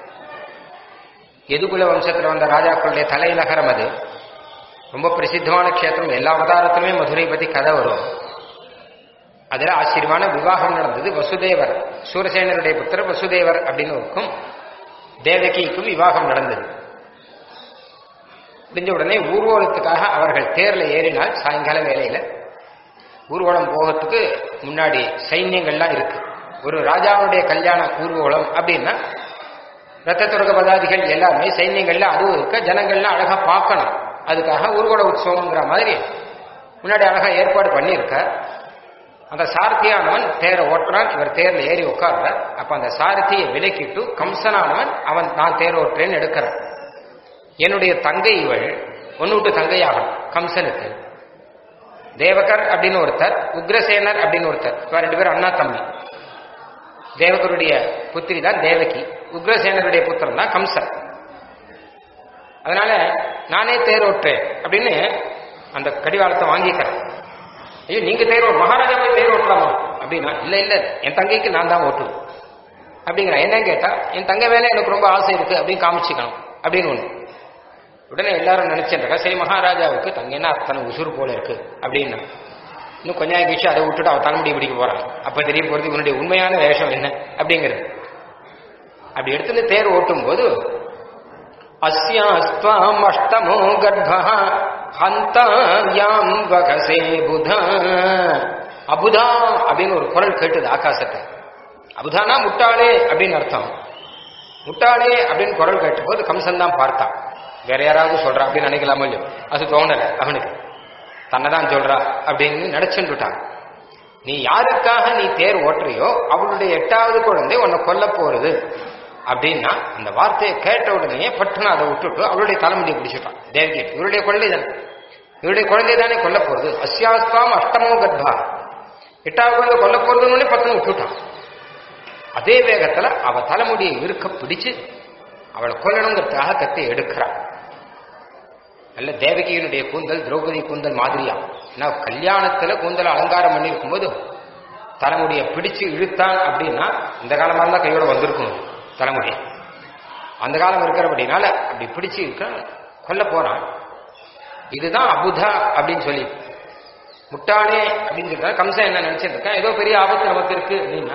எதுகுல வம்சத்துல வந்த ராஜாக்களுடைய தலைநகரம் அது ரொம்ப பிரசித்தமான க்ஷேத்திரம் எல்லா அவதாரத்திலுமே மதுரை பத்தி கதை வரும் அதுல ஆச்சரியமான விவாகம் நடந்தது வசுதேவர் சூரசேனருடைய புத்திரர் வசுதேவர் அப்படின்னு இருக்கும் தேவகிக்கும் விவாகம் நடந்தது முடிஞ்ச உடனே ஊர்வலத்துக்காக அவர்கள் தேர்ல ஏறினால் சாயங்கால வேலையில ஊர்வலம் போகிறதுக்கு முன்னாடி சைன்யங்கள்லாம் இருக்கு ஒரு ராஜாவுடைய கல்யாண ஊர்வலம் அப்படின்னா ரத்த துறக்க பதாதிகள் எல்லாமே சைன்யங்கள்ல அதுவும் இருக்க ஜனங்கள்லாம் அழகா பார்க்கணும் அதுக்காக ஊர்வல உற்சவம்ங்கிற மாதிரி முன்னாடி அழகா ஏற்பாடு பண்ணியிருக்க அந்த சாரதியானவன் தேரை ஓட்டுறான் இவர் தேர்ல ஏறி உட்கார்றார் அப்ப அந்த சாரதியை விலக்கிட்டு கம்சனானவன் அவன் நான் தேர் ஓட்டுறேன்னு எடுக்கிறான் என்னுடைய தங்கை இவள் ஒன்னு விட்டு தங்கையாகணும் கம்சனுக்கு தேவகர் அப்படின்னு ஒருத்தர் உக்ரசேனர் அப்படின்னு ஒருத்தர் இவன் ரெண்டு பேரும் அண்ணா தம்பி தேவகருடைய புத்திரி தான் தேவகி உக்ரசேனருடைய புத்திரன் தான் கம்சன் அதனால நானே தேர் ஓட்டுறேன் அப்படின்னு அந்த கடிவாளத்தை வாங்கிக்கிறேன் ஐயோ நீங்க தேர் ஓட்டு மகாராஜா போய் தேர் ஓட்டலாமா அப்படின்னா இல்ல இல்ல என் தங்கைக்கு நான் தான் ஓட்டுவேன் அப்படிங்கிறேன் என்னன்னு கேட்டா என் தங்கை மேல எனக்கு ரொம்ப ஆசை இருக்கு அப்படின்னு காமிச்சுக்கணும் அப்படின்னு ஒண்ணு உடனே எல்லாரும் நினைச்சிருக்கா சரி மகாராஜாவுக்கு தங்கன்னா அத்தனை உசுறு போல இருக்கு அப்படின்னா இன்னும் கொஞ்ச நாள் கழிச்சு அதை விட்டுட்டு அவ தலைமுடி பிடிக்க போறான் அப்ப தெரிய போறது இவனுடைய உண்மையான வேஷம் என்ன அப்படிங்கிறது அப்படி எடுத்துட்டு தேர் ஓட்டும் போது அஸ்யாஸ்துவாம் அஷ்டமோ கர்ப்ப ஹந்தாயாம் வகசே புத அபுதா அப்படின்னு ஒரு குரல் கேட்டுது ஆகாசத்தை அபுதானா முட்டாளே அப்படின்னு அர்த்தம் முட்டாளே அப்படின்னு குரல் கேட்டபோது கம்சன் தான் பார்த்தான் வேற யாராவது சொல்றா அப்படின்னு நினைக்கலாமோ இல்லையோ அது தோணல அவனுக்கு தன்னை தான் சொல்றா அப்படின்னு நினைச்சுட்டான் நீ யாருக்காக நீ தேர் ஓட்டுறியோ அவளுடைய எட்டாவது குழந்தை உன்னை கொல்ல போறது அப்படின்னா அந்த வார்த்தையை கேட்ட உடனே பட்டுன்னு அதை விட்டுட்டு அவளுடைய தலைமுடியை பிடிச்சிட்டான் தேவகி இவருடைய குழந்தை தானே இவருடைய குழந்தை தானே கொல்ல போறது அஸ்யாஸ்தாம் அஷ்டமோ கர்ப்பா எட்டாவது குழந்தை கொல்ல போறதுன்னு பட்டுன்னு விட்டுட்டான் அதே வேகத்துல அவ தலைமுடியை இருக்க பிடிச்சு அவளை கொல்லணுங்கிறதுக்காக கத்தி எடுக்கிறான் நல்ல தேவகியினுடைய கூந்தல் திரௌபதி கூந்தல் மாதிரியா ஏன்னா கல்யாணத்துல கூந்தல் அலங்காரம் பண்ணிருக்கும் போது தலைமுடியை பிடிச்சு இழுத்தான் அப்படின்னா இந்த காலமா தான் கையோட வந்திருக்கும் தலைமுடி அந்த காலம் இருக்கிறபடினால அப்படி பிடிச்சு இருக்க கொல்ல போறான் இதுதான் அபுதா அப்படின்னு சொல்லி முட்டாளே அப்படின்னு சொல்ற கம்சன் என்ன நினைச்சிட்டு இருக்கான் ஏதோ பெரிய ஆபத்து நமக்கு இருக்கு அப்படின்னா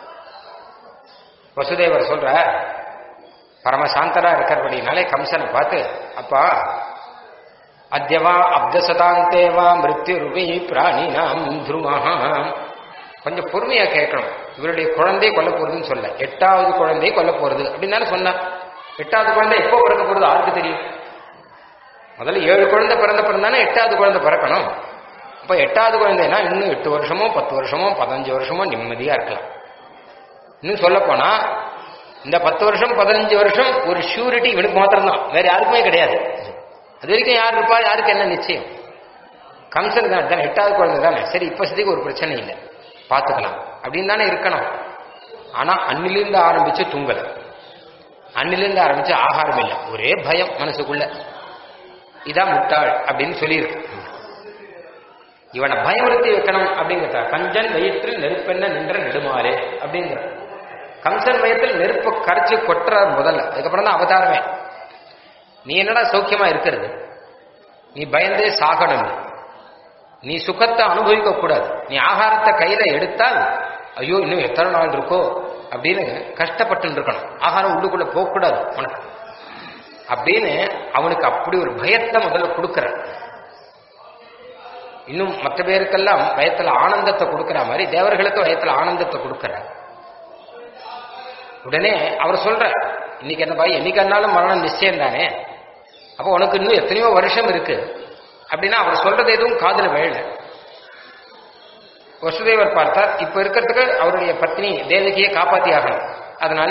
வசுதேவர் சொல்ற பரமசாந்தரா இருக்கிறபடினாலே கம்சனை பார்த்து அப்பா அத்தியவா அப்தசதாந்தேவா மிருத்யு ரூபி பிராணினாம் துருமஹா கொஞ்சம் பொறுமையா கேட்கணும் இவருடைய குழந்தை கொல்ல போறதுன்னு சொல்ல எட்டாவது குழந்தை கொல்ல போறது அப்படின்னு தானே சொன்னா எட்டாவது குழந்தை எப்போ பிறக்க போறது யாருக்கு தெரியும் முதல்ல ஏழு குழந்தை பிறந்த பிறந்தானே எட்டாவது குழந்தை பிறக்கணும் அப்ப எட்டாவது குழந்தைனா இன்னும் எட்டு வருஷமோ பத்து வருஷமோ பதினஞ்சு வருஷமோ நிம்மதியா இருக்கலாம் இன்னும் சொல்ல போனா இந்த பத்து வருஷம் பதினஞ்சு வருஷம் ஒரு ஷூரிட்டி இவனுக்கு மாத்திரம்தான் வேற யாருக்குமே கிடையாது அது வரைக்கும் யார் இருப்பா யாருக்கு என்ன நிச்சயம் கம்சன் தான் தானே எட்டாவது குழந்தை தானே சரி இப்போதைக்கு ஒரு பிரச்சனை இல்லை பார்த்துக்கலாம் அப்படின்னு தானே இருக்கணும் ஆனா அன்னிலிருந்து ஆரம்பிச்சு தூங்கல அன்னிலிருந்து ஆரம்பிச்சு ஆகாரம் இல்லை ஒரே பயம் மனசுக்குள்ள இதான் முட்டாள் அப்படின்னு சொல்லியிருக்கு இவனை பயமுறுத்தி வைக்கணும் அப்படிங்கிறத கஞ்சன் வயிற்றில் நெருப்பென்ன நின்ற நெடுமாறே அப்படிங்கிற கம்சன் வயத்தில் நெருப்பு கரைச்சு கொட்டுற முதல்ல அதுக்கப்புறம் தான் அவதாரமே நீ என்னடா சௌக்கியமா இருக்கிறது நீ பயந்தே சாகணும் நீ சுகத்தை அனுபவிக்க கூடாது நீ ஆகாரத்தை கையில எடுத்தால் ஐயோ இன்னும் எத்தனை நாள் இருக்கோ அப்படின்னு கஷ்டப்பட்டு இருக்கணும் ஆகாரம் உள்ளுக்குள்ள போகக்கூடாது உனக்கு அப்படின்னு அவனுக்கு அப்படி ஒரு பயத்தை முதல்ல கொடுக்கற இன்னும் மற்ற பேருக்கெல்லாம் பயத்துல ஆனந்தத்தை கொடுக்கிற மாதிரி தேவர்களுக்கு பயத்துல ஆனந்தத்தை கொடுக்கிற உடனே அவர் சொல்ற இன்னைக்கு என்ன பாய் என்னைக்கு மரணம் நிச்சயம் தானே அப்போ உனக்கு இன்னும் எத்தனையோ வருஷம் இருக்கு அப்படின்னா அவர் சொல்றது எதுவும் காதல வேலை வசுதேவர் பார்த்தார் இப்ப இருக்கிறதுக்கு அவருடைய பத்னி தேவகியை காப்பாத்தி ஆகணும் அதனால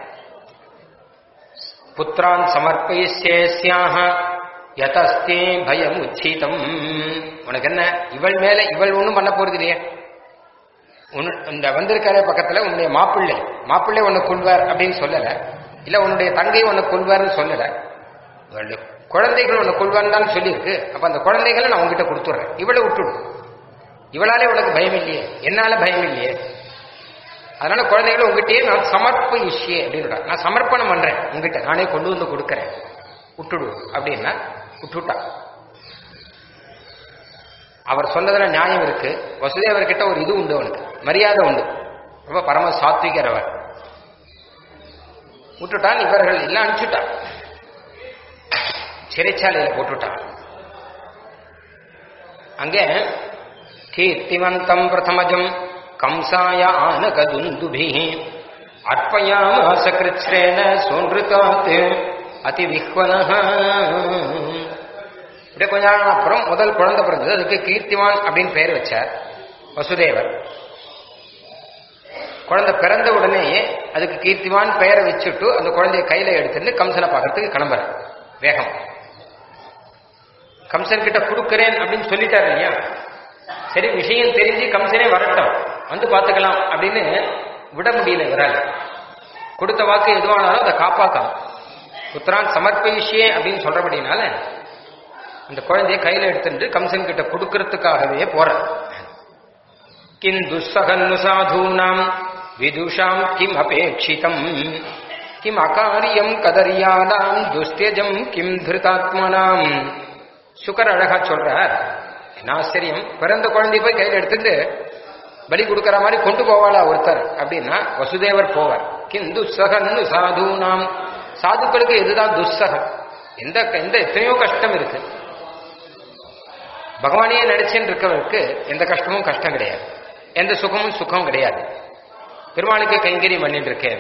புத்திரான் சமர்ப்பயிஸ்யாக யதஸ்தே பயம் உச்சிதம் உனக்கு என்ன இவள் மேல இவள் ஒண்ணும் பண்ண போறது இல்லையே உன் இந்த வந்திருக்கார பக்கத்துல உன்னுடைய மாப்பிள்ளை மாப்பிள்ளை உன்னை கொள்வார் அப்படின்னு சொல்லல இல்ல உன்னுடைய தங்கை உன்னை கொள்வார்னு சொல்லல இவளுடைய குழந்தைகள் உன்னை கொள்வார்னு தான் சொல்லியிருக்கு அப்ப அந்த குழந்தைகளை நான் உங்ககிட்ட கொடுத்துட்றேன் இவளை விட்டுடும் இவளாலே உனக்கு பயம் இல்லையே என்னால பயம் இல்லையே அதனால குழந்தைகளை உங்ககிட்டயே நான் சமர்ப்ப இஷ்யே அப்படின்னு நான் சமர்ப்பணம் பண்றேன் உங்ககிட்ட நானே கொண்டு வந்து கொடுக்கறேன் விட்டுடு அப்படின்னா விட்டுட்டான் அவர் சொன்னதுல நியாயம் இருக்கு வசுதேவர் கிட்ட ஒரு இது உண்டு அவனுக்கு மரியாதை உண்டு ரொம்ப பரம சாத்விகர் அவர் விட்டுட்டான் இவர்கள் எல்லாம் அனுப்பிச்சுட்டான் சிறைச்சாலையில போட்டுட்டான் அங்கே கீர்த்திவந்தம் பிரதமஜம் கம்சாய ஆனகதுந்துபி அர்ப்பயாமாச கிருச்ரேன சோன்றுகாத் அதிவிஹ்வன இப்படியே கொஞ்ச நாள் அப்புறம் முதல் குழந்தை பிறந்தது அதுக்கு கீர்த்திவான் அப்படின்னு பெயர் வச்சார் வசுதேவர் குழந்தை பிறந்த உடனேயே அதுக்கு கீர்த்திவான் பெயரை வச்சுட்டு அந்த குழந்தைய கையில எடுத்துட்டு கம்சனை பார்க்கறதுக்கு கிளம்புற வேகம் கம்சன் கிட்ட கொடுக்கிறேன் அப்படின்னு சொல்லிட்டாரு இல்லையா சரி விஷயம் தெரிஞ்சு கம்சனே வரட்டும் வந்து பார்த்துக்கலாம் அப்படின்னு விட முடியல இவரால் கொடுத்த வாக்கு எதுவானாலும் அதை காப்பாற்றணும் புத்திரான் சமர்ப்பிஷியே அப்படின்னு சொல்றபடினால அந்த குழந்தைய கையில எடுத்துட்டு கம்சன் கிட்ட கொடுக்கறதுக்காகவே போற கிம் துஸ்ஸகன்னு சாதூனாம் விதுஷாம் கிம் அபேட்சிதம் கிம் அகாரியம் கதரியானாம் துஸ்தியஜம் கிம் திருதாத்மனாம் சுகர் அழகா சொல்றார் என்ன ஆச்சரியம் பிறந்த குழந்தை போய் கையில எடுத்துட்டு பலி கொடுக்கற மாதிரி கொண்டு போவாளா ஒருத்தர் அப்படின்னா வசுதேவர் போவார் கிம் துஸ்ஸகன்னு சாதூனாம் சாதுக்களுக்கு எதுதான் துஸ்ஸகம் எந்த எந்த எத்தனையோ கஷ்டம் இருக்கு பகவானையே நடிச்சுன்னு இருக்கவருக்கு எந்த கஷ்டமும் கஷ்டம் கிடையாது எந்த சுகமும் சுகம் கிடையாது பெருமாளுக்கு கைங்கரியம் பண்ணிட்டு இருக்கேன்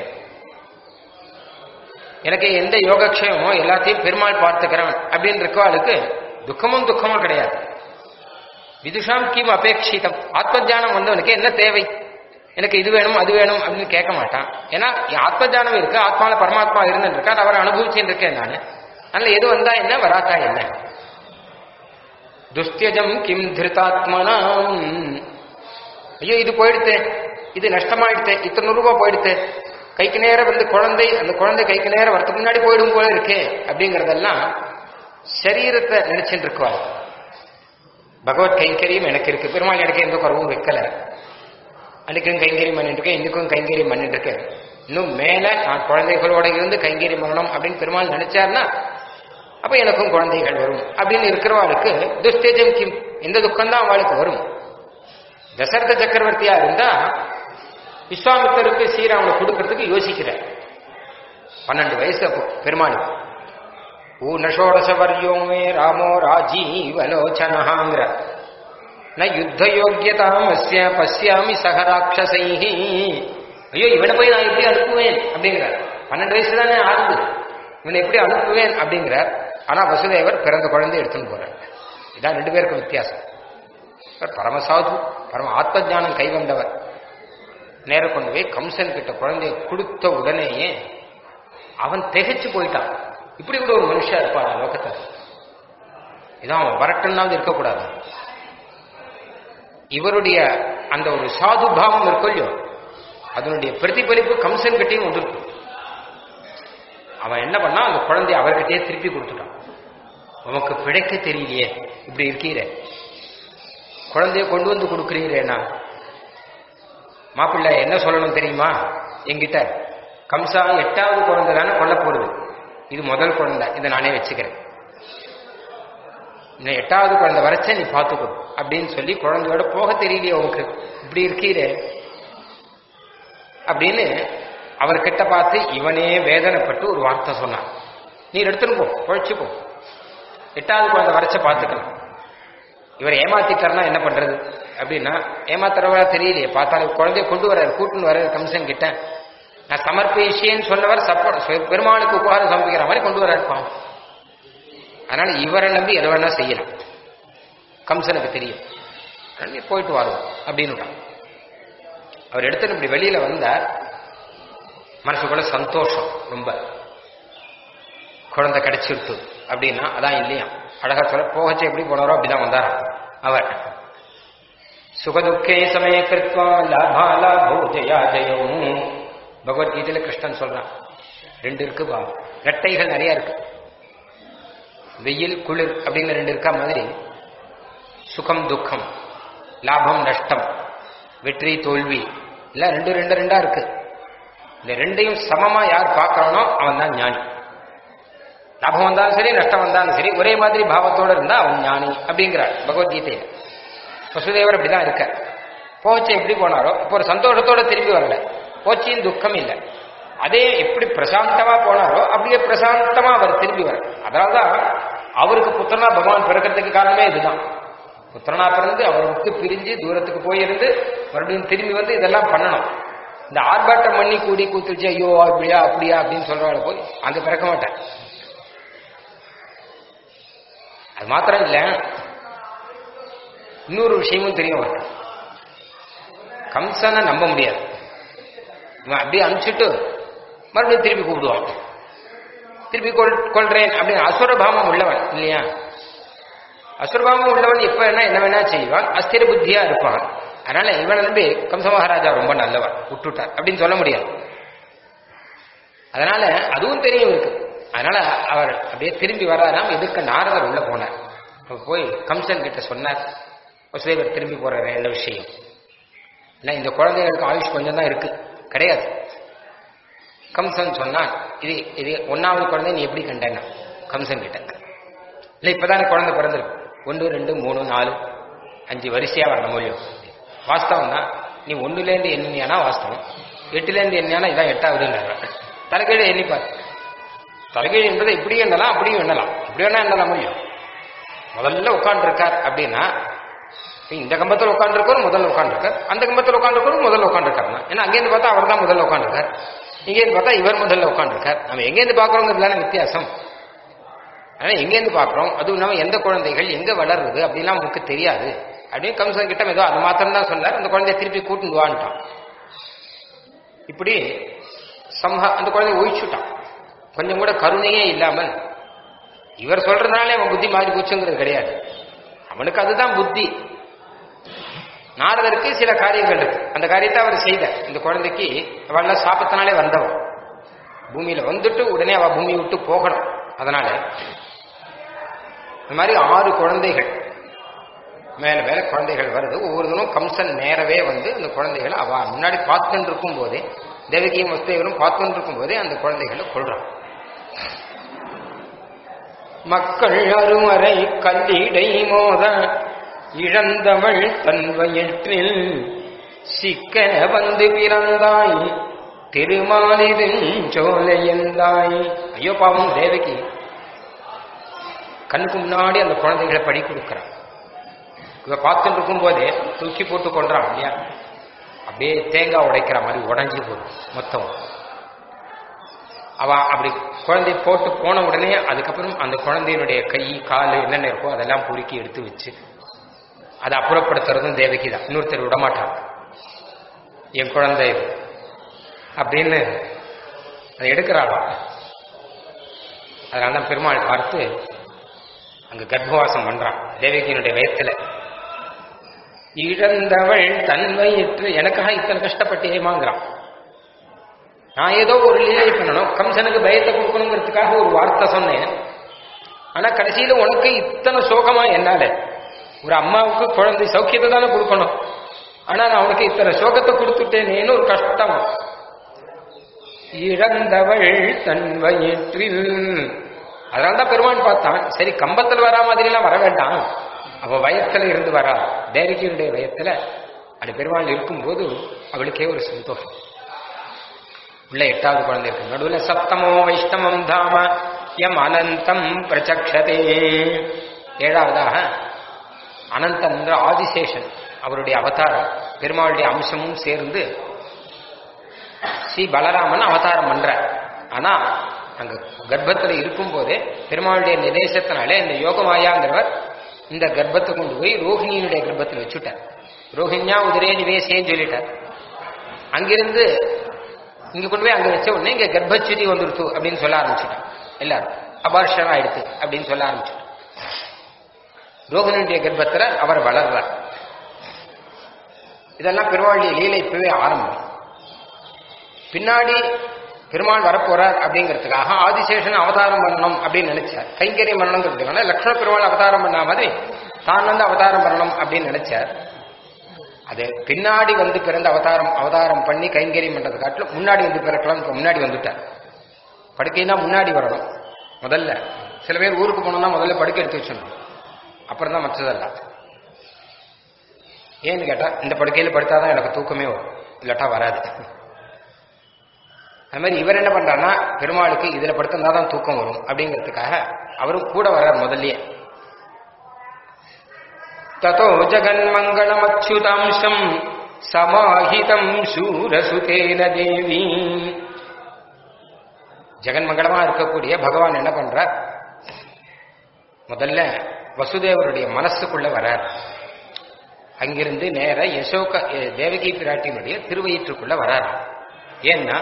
எனக்கு எந்த யோகக்ஷேமமோ எல்லாத்தையும் பெருமாள் பார்த்துக்கிறவன் அப்படின்னு இருக்கவாளுக்கு துக்கமும் துக்கமும் கிடையாது விதுஷாம் கீம் அபேட்சிதம் ஆத்ம தியானம் வந்தவனுக்கு என்ன தேவை எனக்கு இது வேணும் அது வேணும் அப்படின்னு கேட்க மாட்டான் ஏன்னா என் ஆத்ம தியானம் இருக்கு ஆத்மால பரமாத்மா இருந்துட்டு இருக்கார் அவரை அனுபவிச்சுட்டு இருக்கேன் நான் அதனால எது வந்தா என்ன வராத்தா என்ன துஸ்தியஜம் கிம் திருதாத்மனாம் ஐயோ இது போயிடுத்து இது நஷ்டமாயிடுத்து இத்தனை ரூபாய் போயிடுத்து கைக்கு நேரம் வந்து குழந்தை அந்த குழந்தை கைக்கு நேரம் வரதுக்கு முன்னாடி போயிடும் போல இருக்கே அப்படிங்கறதெல்லாம் சரீரத்தை நினைச்சுட்டு இருக்குவாள் பகவத் கைங்கரியம் எனக்கு இருக்கு பெருமாள் எனக்கு எந்த குறவும் வைக்கல அன்னைக்கும் கைங்கரியம் பண்ணிட்டு இருக்கேன் இன்னைக்கும் கைங்கரியம் பண்ணிட்டு இருக்கேன் இன்னும் மேல நான் குழந்தைகளோட இருந்து கைங்கரியம் பண்ணணும் அப்படின்னு பெருமாள் நினைச்சாருன்னா அப்ப எனக்கும் குழந்தைகள் வரும் அப்படின்னு இருக்கிறவாளுக்கு துஸ்தேஜம் கிம் எந்த துக்கம் தான் அவளுக்கு வரும் தசரத சக்கரவர்த்தியா இருந்தா விஸ்வாமித்தருக்கு ஸ்ரீராமனை கொடுக்கறதுக்கு யோசிக்கிறார் பன்னெண்டு வயசு அப்போ பெருமாளுக்கு ஊனஷோடசவர்யோமே ராமோ ராஜீவலோச்சனஹாங்கிற ந யுத்த யோக்கியதாம் அஸ்ய பசியாமி சக ராட்சசைஹி ஐயோ இவனை போய் நான் எப்படி அனுப்புவேன் அப்படிங்கிறார் பன்னெண்டு வயசு தானே ஆகுது இவனை எப்படி அனுப்புவேன் அப்படிங்கிறார் ஆனா வசுதேவர் பிறந்த குழந்தை எடுத்துன்னு போறார் இதான் ரெண்டு பேருக்கும் வித்தியாசம் இவர் பரமசாது பரம ஆத்ம ஞானம் கைவந்தவர் நேர கொண்டு போய் கம்சன் கிட்ட குழந்தைய கொடுத்த உடனேயே அவன் திகைச்சு போயிட்டான் இப்படி கூட ஒரு மனுஷா இருப்பான் லோகத்தில் இதான் அவன் வரட்டுன்னாவது இருக்கக்கூடாது இவருடைய அந்த ஒரு சாது பாவம் இருக்கும் இல்லையோ அதனுடைய பிரதிபலிப்பு கம்சன் கிட்டையும் வந்துருக்கு அவன் என்ன பண்ணா அந்த குழந்தைய அவர்கிட்டயே திருப்பி கொடுத்துட்டான் உமக்கு பிழைக்க தெரியலையே இப்படி இருக்கீரே குழந்தைய கொண்டு வந்து கொடுக்குறீரேனா மாப்பிள்ளை என்ன சொல்லணும் தெரியுமா என்கிட்ட கம்சா எட்டாவது குழந்தை தானே கொல்ல போடுது இது முதல் குழந்தை இதை நானே வச்சுக்கிறேன் இன்னும் எட்டாவது குழந்தை வரைச்ச நீ பார்த்துக்கோ அப்படின்னு சொல்லி குழந்தையோட போக தெரியலையே உனக்கு இப்படி இருக்கீரே அப்படின்னு அவர்கிட்ட பார்த்து இவனே வேதனைப்பட்டு ஒரு வார்த்தை சொன்னான் நீ எடுத்துன்னு போ பொழைச்சு போ எட்டாவது குழந்தை வரைச்ச பார்த்துக்கலாம் இவர் ஏமாத்திட்டார்னா என்ன பண்றது அப்படின்னா ஏமாத்துறவரா தெரியலையே பார்த்தாலும் குழந்தைய கொண்டு வர்றாரு கூட்டுன்னு வர்றாரு கம்சன் கிட்ட நான் சமர்ப்பிஷேன்னு சொன்னவர் சப்ப பெருமாளுக்கு உபகாரம் சமர்ப்பிக்கிற மாதிரி கொண்டு வர இருப்பான் அதனால இவரை நம்பி எதை வேணா செய்யலாம் கம்சனுக்கு தெரியும் அதனால நீ போயிட்டு வரும் அப்படின்னு அவர் எடுத்துட்டு இப்படி வெளியில வந்தார் மனசுக்குள்ள சந்தோஷம் ரொம்ப குழந்தை கிடைச்சிருத்து அப்படின்னா அதான் இல்லையா அழகா சொல்ல போகச்சு எப்படி போனாரோ அப்படிதான் வந்தார் அவர் சுகதுக்கே சமய கிருத்வா லாபா லாபோ ஜயா ஜெயம் பகவத்கீதையில கிருஷ்ணன் சொல்றான் ரெண்டு இருக்கு பா ரெட்டைகள் நிறைய இருக்கு வெயில் குளிர் அப்படின்னு ரெண்டு இருக்கா மாதிரி சுகம் துக்கம் லாபம் நஷ்டம் வெற்றி தோல்வி இல்ல ரெண்டு ரெண்டு ரெண்டா இருக்கு இந்த ரெண்டையும் சமமா யார் பார்க்கறானோ அவன் தான் ஞானி லாபம் வந்தாலும் சரி நஷ்டம் வந்தாலும் சரி ஒரே மாதிரி பாவத்தோட இருந்தா அவன் ஞானி அப்படிங்கிறார் பகவத்கீதையில வசுதேவர் அப்படிதான் இருக்க போச்சு எப்படி போனாரோ இப்போ ஒரு சந்தோஷத்தோட திரும்பி வரல போச்சியும் துக்கம் இல்லை அதே எப்படி பிரசாந்தமா போனாரோ அப்படியே பிரசாந்தமா அவர் திரும்பி வர அதனாலதான் அவருக்கு புத்திரனா பகவான் பிறக்கிறதுக்கு காரணமே இதுதான் புத்திரனா பிறந்து அவர் விட்டு பிரிஞ்சு தூரத்துக்கு போயிருந்து மறுபடியும் திரும்பி வந்து இதெல்லாம் பண்ணணும் இந்த ஆர்ப்பாட்டம் பண்ணி கூடி கூத்துச்சு ஐயோ அப்படியா அப்படியா அப்படின்னு சொல்றவாள் போய் அங்க பிறக்க மாட்டேன் அது மாத்திரம் இல்ல இன்னொரு விஷயமும் தெரியும் அவருக்கு கம்சனை நம்ப முடியாது இவன் அப்படியே அனுப்பிச்சிட்டு மறுபடியும் திருப்பி கூப்பிடுவான் திருப்பி கொள் கொள்றேன் அப்படின்னு அசுரபாவம் உள்ளவன் இல்லையா அசுரபாவம் உள்ளவன் எப்ப என்ன என்ன வேணா செய்வான் அஸ்திர புத்தியா இருப்பான் அதனால இவனை நம்பி கம்ச மகாராஜா ரொம்ப நல்லவன் விட்டுட்டார் அப்படின்னு சொல்ல முடியாது அதனால அதுவும் தெரியும் இருக்கு அதனால அவர் அப்படியே திரும்பி வராராம் எதிர்க்க நாரதர் உள்ள போனார் அவர் போய் கம்சன் கிட்ட சொன்னார் வசுதேவர் திரும்பி போறாரு என்ன விஷயம் இல்லை இந்த குழந்தைகளுக்கு ஆயுஷ் கொஞ்சம் தான் இருக்கு கிடையாது கம்சன் சொன்னான் இது இது ஒன்னாவது குழந்தை நீ எப்படி கண்டேன்னா கம்சன் கிட்ட இல்லை இப்பதானே குழந்தை பிறந்திருக்கு ஒன்று ரெண்டு மூணு நாலு அஞ்சு வரிசையா வரணும் மொழியும் வாஸ்தவம் தான் நீ ஒன்னுலேருந்து எண்ணியானா வாஸ்தவம் எட்டுலேருந்து எண்ணியானா இதான் எட்டாவதுன்னு தலைகீழ் எண்ணிப்பார் தலைகீழ் என்பதை இப்படியும் எண்ணலாம் அப்படியும் எண்ணலாம் இப்படி வேணா எண்ணலாம் முடியும் முதல்ல உட்காந்துருக்கார் அப்படின்னா இந்த கம்பத்தில் உட்காந்துருக்கோம் முதல்ல உட்காந்துருக்கார் அந்த கம்பத்தில் உட்காந்துருக்கோம் முதல்ல உட்காந்துருக்காருனா ஏன்னா அங்கேருந்து பார்த்தா அவர் தான் முதல்ல உட்காந்துருக்கார் இங்கேருந்து பார்த்தா இவர் முதல்ல உட்காந்துருக்கார் நம்ம எங்கேருந்து பார்க்குறோங்கிறதுலான வித்தியாசம் ஆனால் எங்கேருந்து பார்க்குறோம் அதுவும் இல்லாமல் எந்த குழந்தைகள் எங்கே வளருது அப்படிலாம் நமக்கு தெரியாது அப்படின்னு கம்சன் கிட்ட ஏதோ அது மாத்திரம் தான் சொன்னார் அந்த குழந்தைய திருப்பி கூட்டிட்டு வான்ட்டான் இப்படி சம்ஹா அந்த குழந்தைய ஒழிச்சுட்டான் கொஞ்சம் கூட கருணையே இல்லாமல் இவர் சொல்றதுனாலே அவன் புத்தி மாறி போச்சுங்கிறது கிடையாது அவனுக்கு அதுதான் புத்தி நாரதருக்கு சில காரியங்கள் இருக்கு அந்த காரியத்தை அவர் செய்த இந்த குழந்தைக்கு அவள் சாபத்தினாலே வந்தவன் பூமியில வந்துட்டு உடனே அவ பூமியை விட்டு போகணும் அதனால இந்த மாதிரி ஆறு குழந்தைகள் மேல மேல குழந்தைகள் வருது ஒவ்வொரு தினம் கம்சன் நேரவே வந்து அந்த குழந்தைகளை அவ முன்னாடி பார்த்துட்டு இருக்கும் போதே தேவகியும் வசுதேவரும் பார்த்துட்டு இருக்கும் போதே அந்த குழந்தைகளை கொள்றான் மக்கள் அருமறை கல்லிடை மோத இழந்தவள் தன் வயிற்றில் சிக்கன வந்து பிறந்தாய் திருமாலிருஞ்சோலையந்தாய் ஐயோ பாவம் தேவகி கண்ணுக்கு முன்னாடி அந்த குழந்தைகளை படி கொடுக்கிறான் இவ பார்த்துட்டு இருக்கும் போதே தூக்கி போட்டு கொள்றான் இல்லையா அப்படியே தேங்காய் உடைக்கிற மாதிரி உடஞ்சி போடும் மொத்தம் அவ அப்படி குழந்தை போட்டு போன உடனே அதுக்கப்புறம் அந்த குழந்தையினுடைய கை கால் என்னென்ன இருக்கோ அதெல்லாம் பொறுக்கி எடுத்து வச்சு அதை அப்புறப்படுத்துறதும் தேவகி தான் இன்னொருத்தர் விடமாட்டாங்க என் குழந்தை இது அப்படின்னு அதை எடுக்கிறாளாம் அதனால தான் பெருமாள் பார்த்து அங்க கர்ப்பவாசம் பண்றான் தேவகியினுடைய வயத்துல இழந்தவள் தன் வயிற்று எனக்காக இத்தனை கஷ்டப்பட்டேமாங்கிறான் நான் ஏதோ ஒரு லீலை பண்ணணும் கம்சனுக்கு பயத்தை கொடுக்கணுங்கிறதுக்காக ஒரு வார்த்தை சொன்னேன் ஆனா கடைசியில உனக்கு இத்தனை சோகமா என்னால ஒரு அம்மாவுக்கு குழந்தை சௌக்கியத்தை தானே கொடுக்கணும் ஆனா நான் உனக்கு இத்தனை சோகத்தை கொடுத்துட்டேனேன்னு ஒரு கஷ்டம் இழந்தவள் தன் வயிற்றில் அதனால்தான் பெருமான் பார்த்தான் சரி கம்பத்தில் வரா மாதிரிலாம் வர வேண்டாம் அவ வயத்துல இருந்து வரா தேவகியுடைய வயத்துல அப்படி பெருமாள் இருக்கும்போது அவளுக்கே ஒரு சந்தோஷம் உள்ள எட்டாவது குழந்தை இருக்கு நடுவுல சப்தமோ வைஷ்ணவம் தாம எம் அனந்தம் பிரச்சக்ஷதே ஏழாவதாக அனந்தம் என்ற ஆதிசேஷன் அவருடைய அவதாரம் பெருமாளுடைய அம்சமும் சேர்ந்து ஸ்ரீ பலராமன் அவதாரம் பண்றார் ஆனா அங்க கர்ப்பத்துல இருக்கும் போதே பெருமாளுடைய நிதேசத்தினாலே இந்த யோகமாயாங்கிறவர் இந்த கர்ப்பத்தை கொண்டு போய் ரோஹிணியினுடைய கர்ப்பத்தில் வச்சுட்டார் ரோஹிணியா உதிரே நிவேசேன்னு சொல்லிட்டார் அங்கிருந்து இங்க கொண்டு போய் அங்க வச்ச உடனே இங்க கர்ப்பச்சுதி வந்துருச்சு அப்படின்னு சொல்ல ஆரம்பிச்சுட்டான் எல்லாரும் அபார்ஷன் ஆயிடுச்சு அப்படின்னு சொல்ல ஆரம்பிச்சுட்டான் ரோஹிணியுடைய கர்ப்பத்துல அவர் வளர்றார் இதெல்லாம் பெருமாளுடைய லீலை இப்பவே ஆரம்பம் பின்னாடி பெருமாள் வரப்போறார் அப்படிங்கிறதுக்காக ஆதிசேஷன் அவதாரம் பண்ணணும் அப்படின்னு நினைச்சார் கைங்கரியம் பண்ணணுங்கிறதுக்கான லக்ஷ்மண பெருமாள் அவதாரம் பண்ண மாதிரி தான் வந்து அவதாரம் பண்ணணும் அப்படின்னு நினைச்சார் அது பின்னாடி வந்து பிறந்த அவதாரம் அவதாரம் பண்ணி கைங்கரியம் பண்றது காட்டிலும் முன்னாடி வந்து பிறக்கலாம் இப்ப முன்னாடி வந்துட்டார் படுக்கைன்னா முன்னாடி வரணும் முதல்ல சில பேர் ஊருக்கு போனோம்னா முதல்ல படுக்கை எடுத்து வச்சிடணும் அப்புறம் தான் மற்றதெல்லாம் ஏன்னு கேட்டா இந்த படுக்கையில் படுத்தாதான் எனக்கு தூக்கமே வரும் இல்லாட்டா வராது அது மாதிரி இவர் என்ன பண்றாருன்னா பெருமாளுக்கு இதுல படுத்திருந்தா தான் தூக்கம் வரும் அப்படிங்கிறதுக்காக அவரும் கூட வர்றார் முதல்லயே ததோ ஜகன்மங்களமச்சுதாம்சம் சமாஹிதம் சூரசுதேன தேவி ஜெகன்மங்களமா இருக்கக்கூடிய பகவான் என்ன பண்றார் முதல்ல வசுதேவருடைய மனசுக்குள்ள வரார் அங்கிருந்து நேர யசோக எ- தேவகி பிராட்டியினுடைய திருவயிற்றுக்குள்ள வரார் ஏன்னா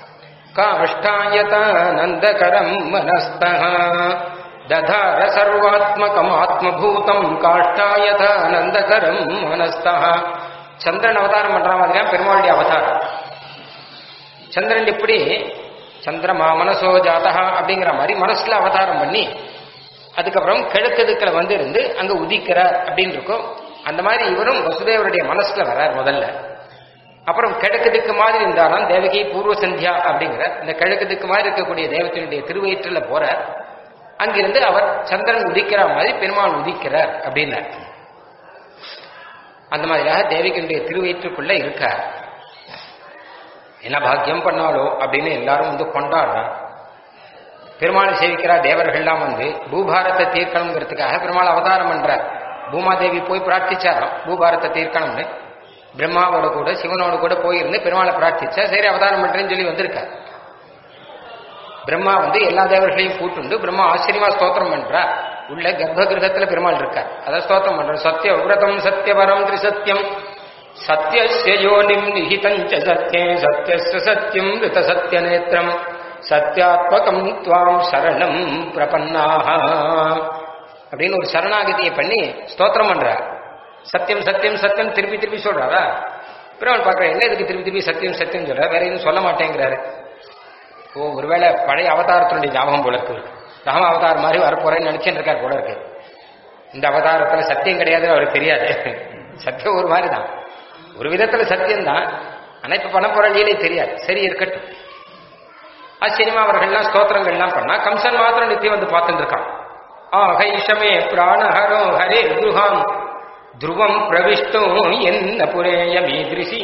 காஷ்டாயதானந்தகரம் மனஸ்தः ததார சர்வாத்மகம் ஆத்மபூதம் காஷ்டாயதானந்தகரம் மனஸ்தः சந்திரன் அவதாரம் பண்ற மாதிரியா பெருமாளுடைய அவதாரம் சந்திரன் இப்படி சந்திரமா மனசோ ஜாதகா அப்படிங்கிற மாதிரி மனசுல அவதாரம் பண்ணி அதுக்கப்புறம் கிழக்கு திக்கில வந்து இருந்து அங்க உதிக்கிறார் அப்படின்னு இருக்கும் அந்த மாதிரி இவரும் வசுதேவருடைய மனசுல வரார் முதல்ல அப்புறம் கிழக்கு திக்கு மாதிரி இருந்தாலும் தேவகி பூர்வ சந்தியா அப்படிங்கிற இந்த கிழக்கு திக்கு மாதிரி இருக்கக்கூடிய தேவத்தினுடைய திருவயிற்றுல போறார் அங்கிருந்து அவர் சந்திரன் உதிக்கிற மாதிரி பெருமாள் உதிக்கிறார் அப்படின்னார் அந்த மாதிரியாக தேவகியுடைய திருவயிற்றுக்குள்ள இருக்கார் என்ன பாக்கியம் பண்ணாலோ அப்படின்னு எல்லாரும் வந்து கொண்டாடுறார் பெருமாளை சேவிக்கிறா தேவர்கள்லாம் வந்து பூபாரத்தை தீர்க்கணுங்கிறதுக்காக பெருமாள் அவதாரம் பண்றார் பூமாதேவி போய் பிரார்த்திச்சாராம் பூபாரத்தை தீர்க்கணும்னு பிரம்மாவோட கூட சிவனோட கூட போயிருந்து பெருமாளை பிரார்த்திச்சா சரி அவதாரம் பண்றேன்னு சொல்லி வந்திருக்கார் பிரம்மா வந்து எல்லா தேவர்களையும் கூட்டுண்டு பிரம்மா ஆச்சரியமா ஸ்தோத்திரம் பண்றா உள்ள கர்ப்ப கிரகத்துல பெருமாள் இருக்கார் அதான் ஸ்தோத்திரம் பண்ற சத்திய விரதம் சத்தியவரம் திரிசத்தியம் சத்யஸ்ய யோனிம் நிஹிதஞ்ச சத்யே சத்யஸ்ய சத்யம் ரித சத்ய நேத்திரம் சத்யாத்மகம் துவாம் சரணம் பிரபன்னாக அப்படின்னு ஒரு சரணாகதியை பண்ணி ஸ்தோத்திரம் பண்றார் சத்தியம் சத்தியம் சத்தியம் திருப்பி திருப்பி சொல்றாரா பெருமாள் பார்க்கற என்ன இதுக்கு திருப்பி திருப்பி சத்தியம் சத்தியம் சொல்ற வேற எதுவும் சொல்ல மாட்டேங்கிறாரு ஓ ஒருவேளை பழைய அவதாரத்தினுடைய ஞாபகம் போல இருக்கு ராம அவதாரம் மாதிரி வரப்போறேன்னு நினைச்சுட்டு இருக்கார் போல இருக்கு இந்த அவதாரத்துல சத்தியம் கிடையாதுன்னு அவருக்கு தெரியாது சத்தியம் ஒரு மாதிரி தான் ஒரு விதத்துல சத்தியம் தான் ஆனா இப்ப பண்ண போற லீலை தெரியாது சரி இருக்கட்டும் ஆச்சரியமா அவர்கள்லாம் ஸ்தோத்திரங்கள்லாம் பண்ணா கம்சன் மாத்திரம் நித்தியம் வந்து பார்த்துட்டு இருக்கான் ஆகைஷமே பிராணஹரோ ஹரே குருஹாம் துருவம் பிரவிஷ்டோ என்ன புரேய மீதிருஷி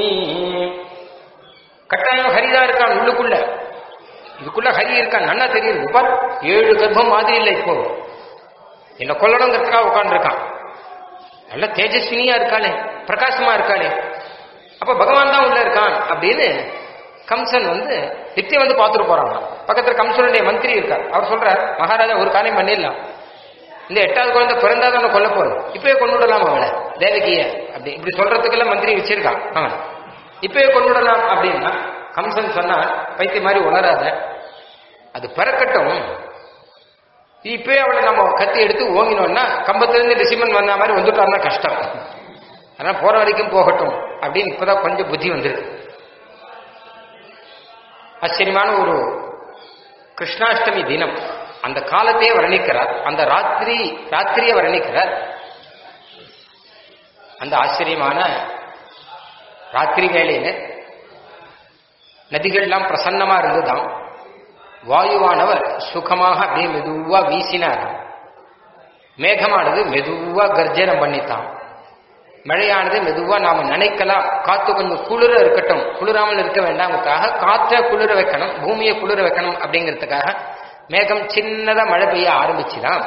கட்டாயம் ஹரிதான் இருக்கான் உள்ளுக்குள்ள இதுக்குள்ள ஹரி இருக்கான் நன்னா தெரியுது பார் ஏழு கர்ப்பம் மாதிரி இல்லை இப்போ என்ன கொல்லணுங்கிறதுக்காக உட்காந்துருக்கான் நல்ல தேஜஸ்வினியா இருக்காளே பிரகாசமா இருக்காளே அப்ப பகவான் தான் உள்ள இருக்கான் அப்படின்னு கம்சன் வந்து நித்தியம் வந்து பார்த்துட்டு போறாங்க பக்கத்துல கம்சனுடைய மந்திரி இருக்கார் அவர் சொல்றார் மகாராஜா ஒரு காரியம் பண்ணிடலாம் இந்த எட்டாவது குழந்தை பிறந்தாதான கொல்ல போறோம் இப்பயே கொண்டு விடலாம் அவளை தேவகிய அப்படி இப்படி சொல்றதுக்கெல்லாம் மந்திரி வச்சிருக்கான் அவன் இப்பயே கொண்டு விடலாம் அப்படின்னா கம்சன் சொன்னா பைத்திய மாதிரி உணராத அது பிறக்கட்டும் இப்பயே அவளை நம்ம கத்தி எடுத்து ஓங்கினோம்னா கம்பத்திலிருந்து ரிசிமன் வந்த மாதிரி வந்துட்டாருன்னா கஷ்டம் அதனால போற வரைக்கும் போகட்டும் அப்படின்னு இப்பதான் கொஞ்சம் புத்தி வந்திருக்கு ஆச்சரியமான ஒரு கிருஷ்ணாஷ்டமி தினம் அந்த காலத்தையே வர்ணிக்கிறார் அந்த ராத்திரி ராத்திரியை வர்ணிக்கிறார் அந்த ஆச்சரியமான ராத்திரி வேளையில நதிகள்லாம் பிரசன்னமா இருந்துதான் வாயுவானவர் சுகமாக அப்படியே மெதுவா வீசினார் மேகமானது மெதுவா கர்ஜனம் பண்ணித்தான் மழையானது மெதுவா நாம நினைக்கலாம் காத்து கொஞ்சம் குளிர இருக்கட்டும் குளிராமல் இருக்க வேண்டாம்க்காக காற்றை குளிர வைக்கணும் பூமியை குளிர வைக்கணும் அப்படிங்கிறதுக்காக மேகம் சின்னதா மழை பெய்ய ஆரம்பிச்சுதான்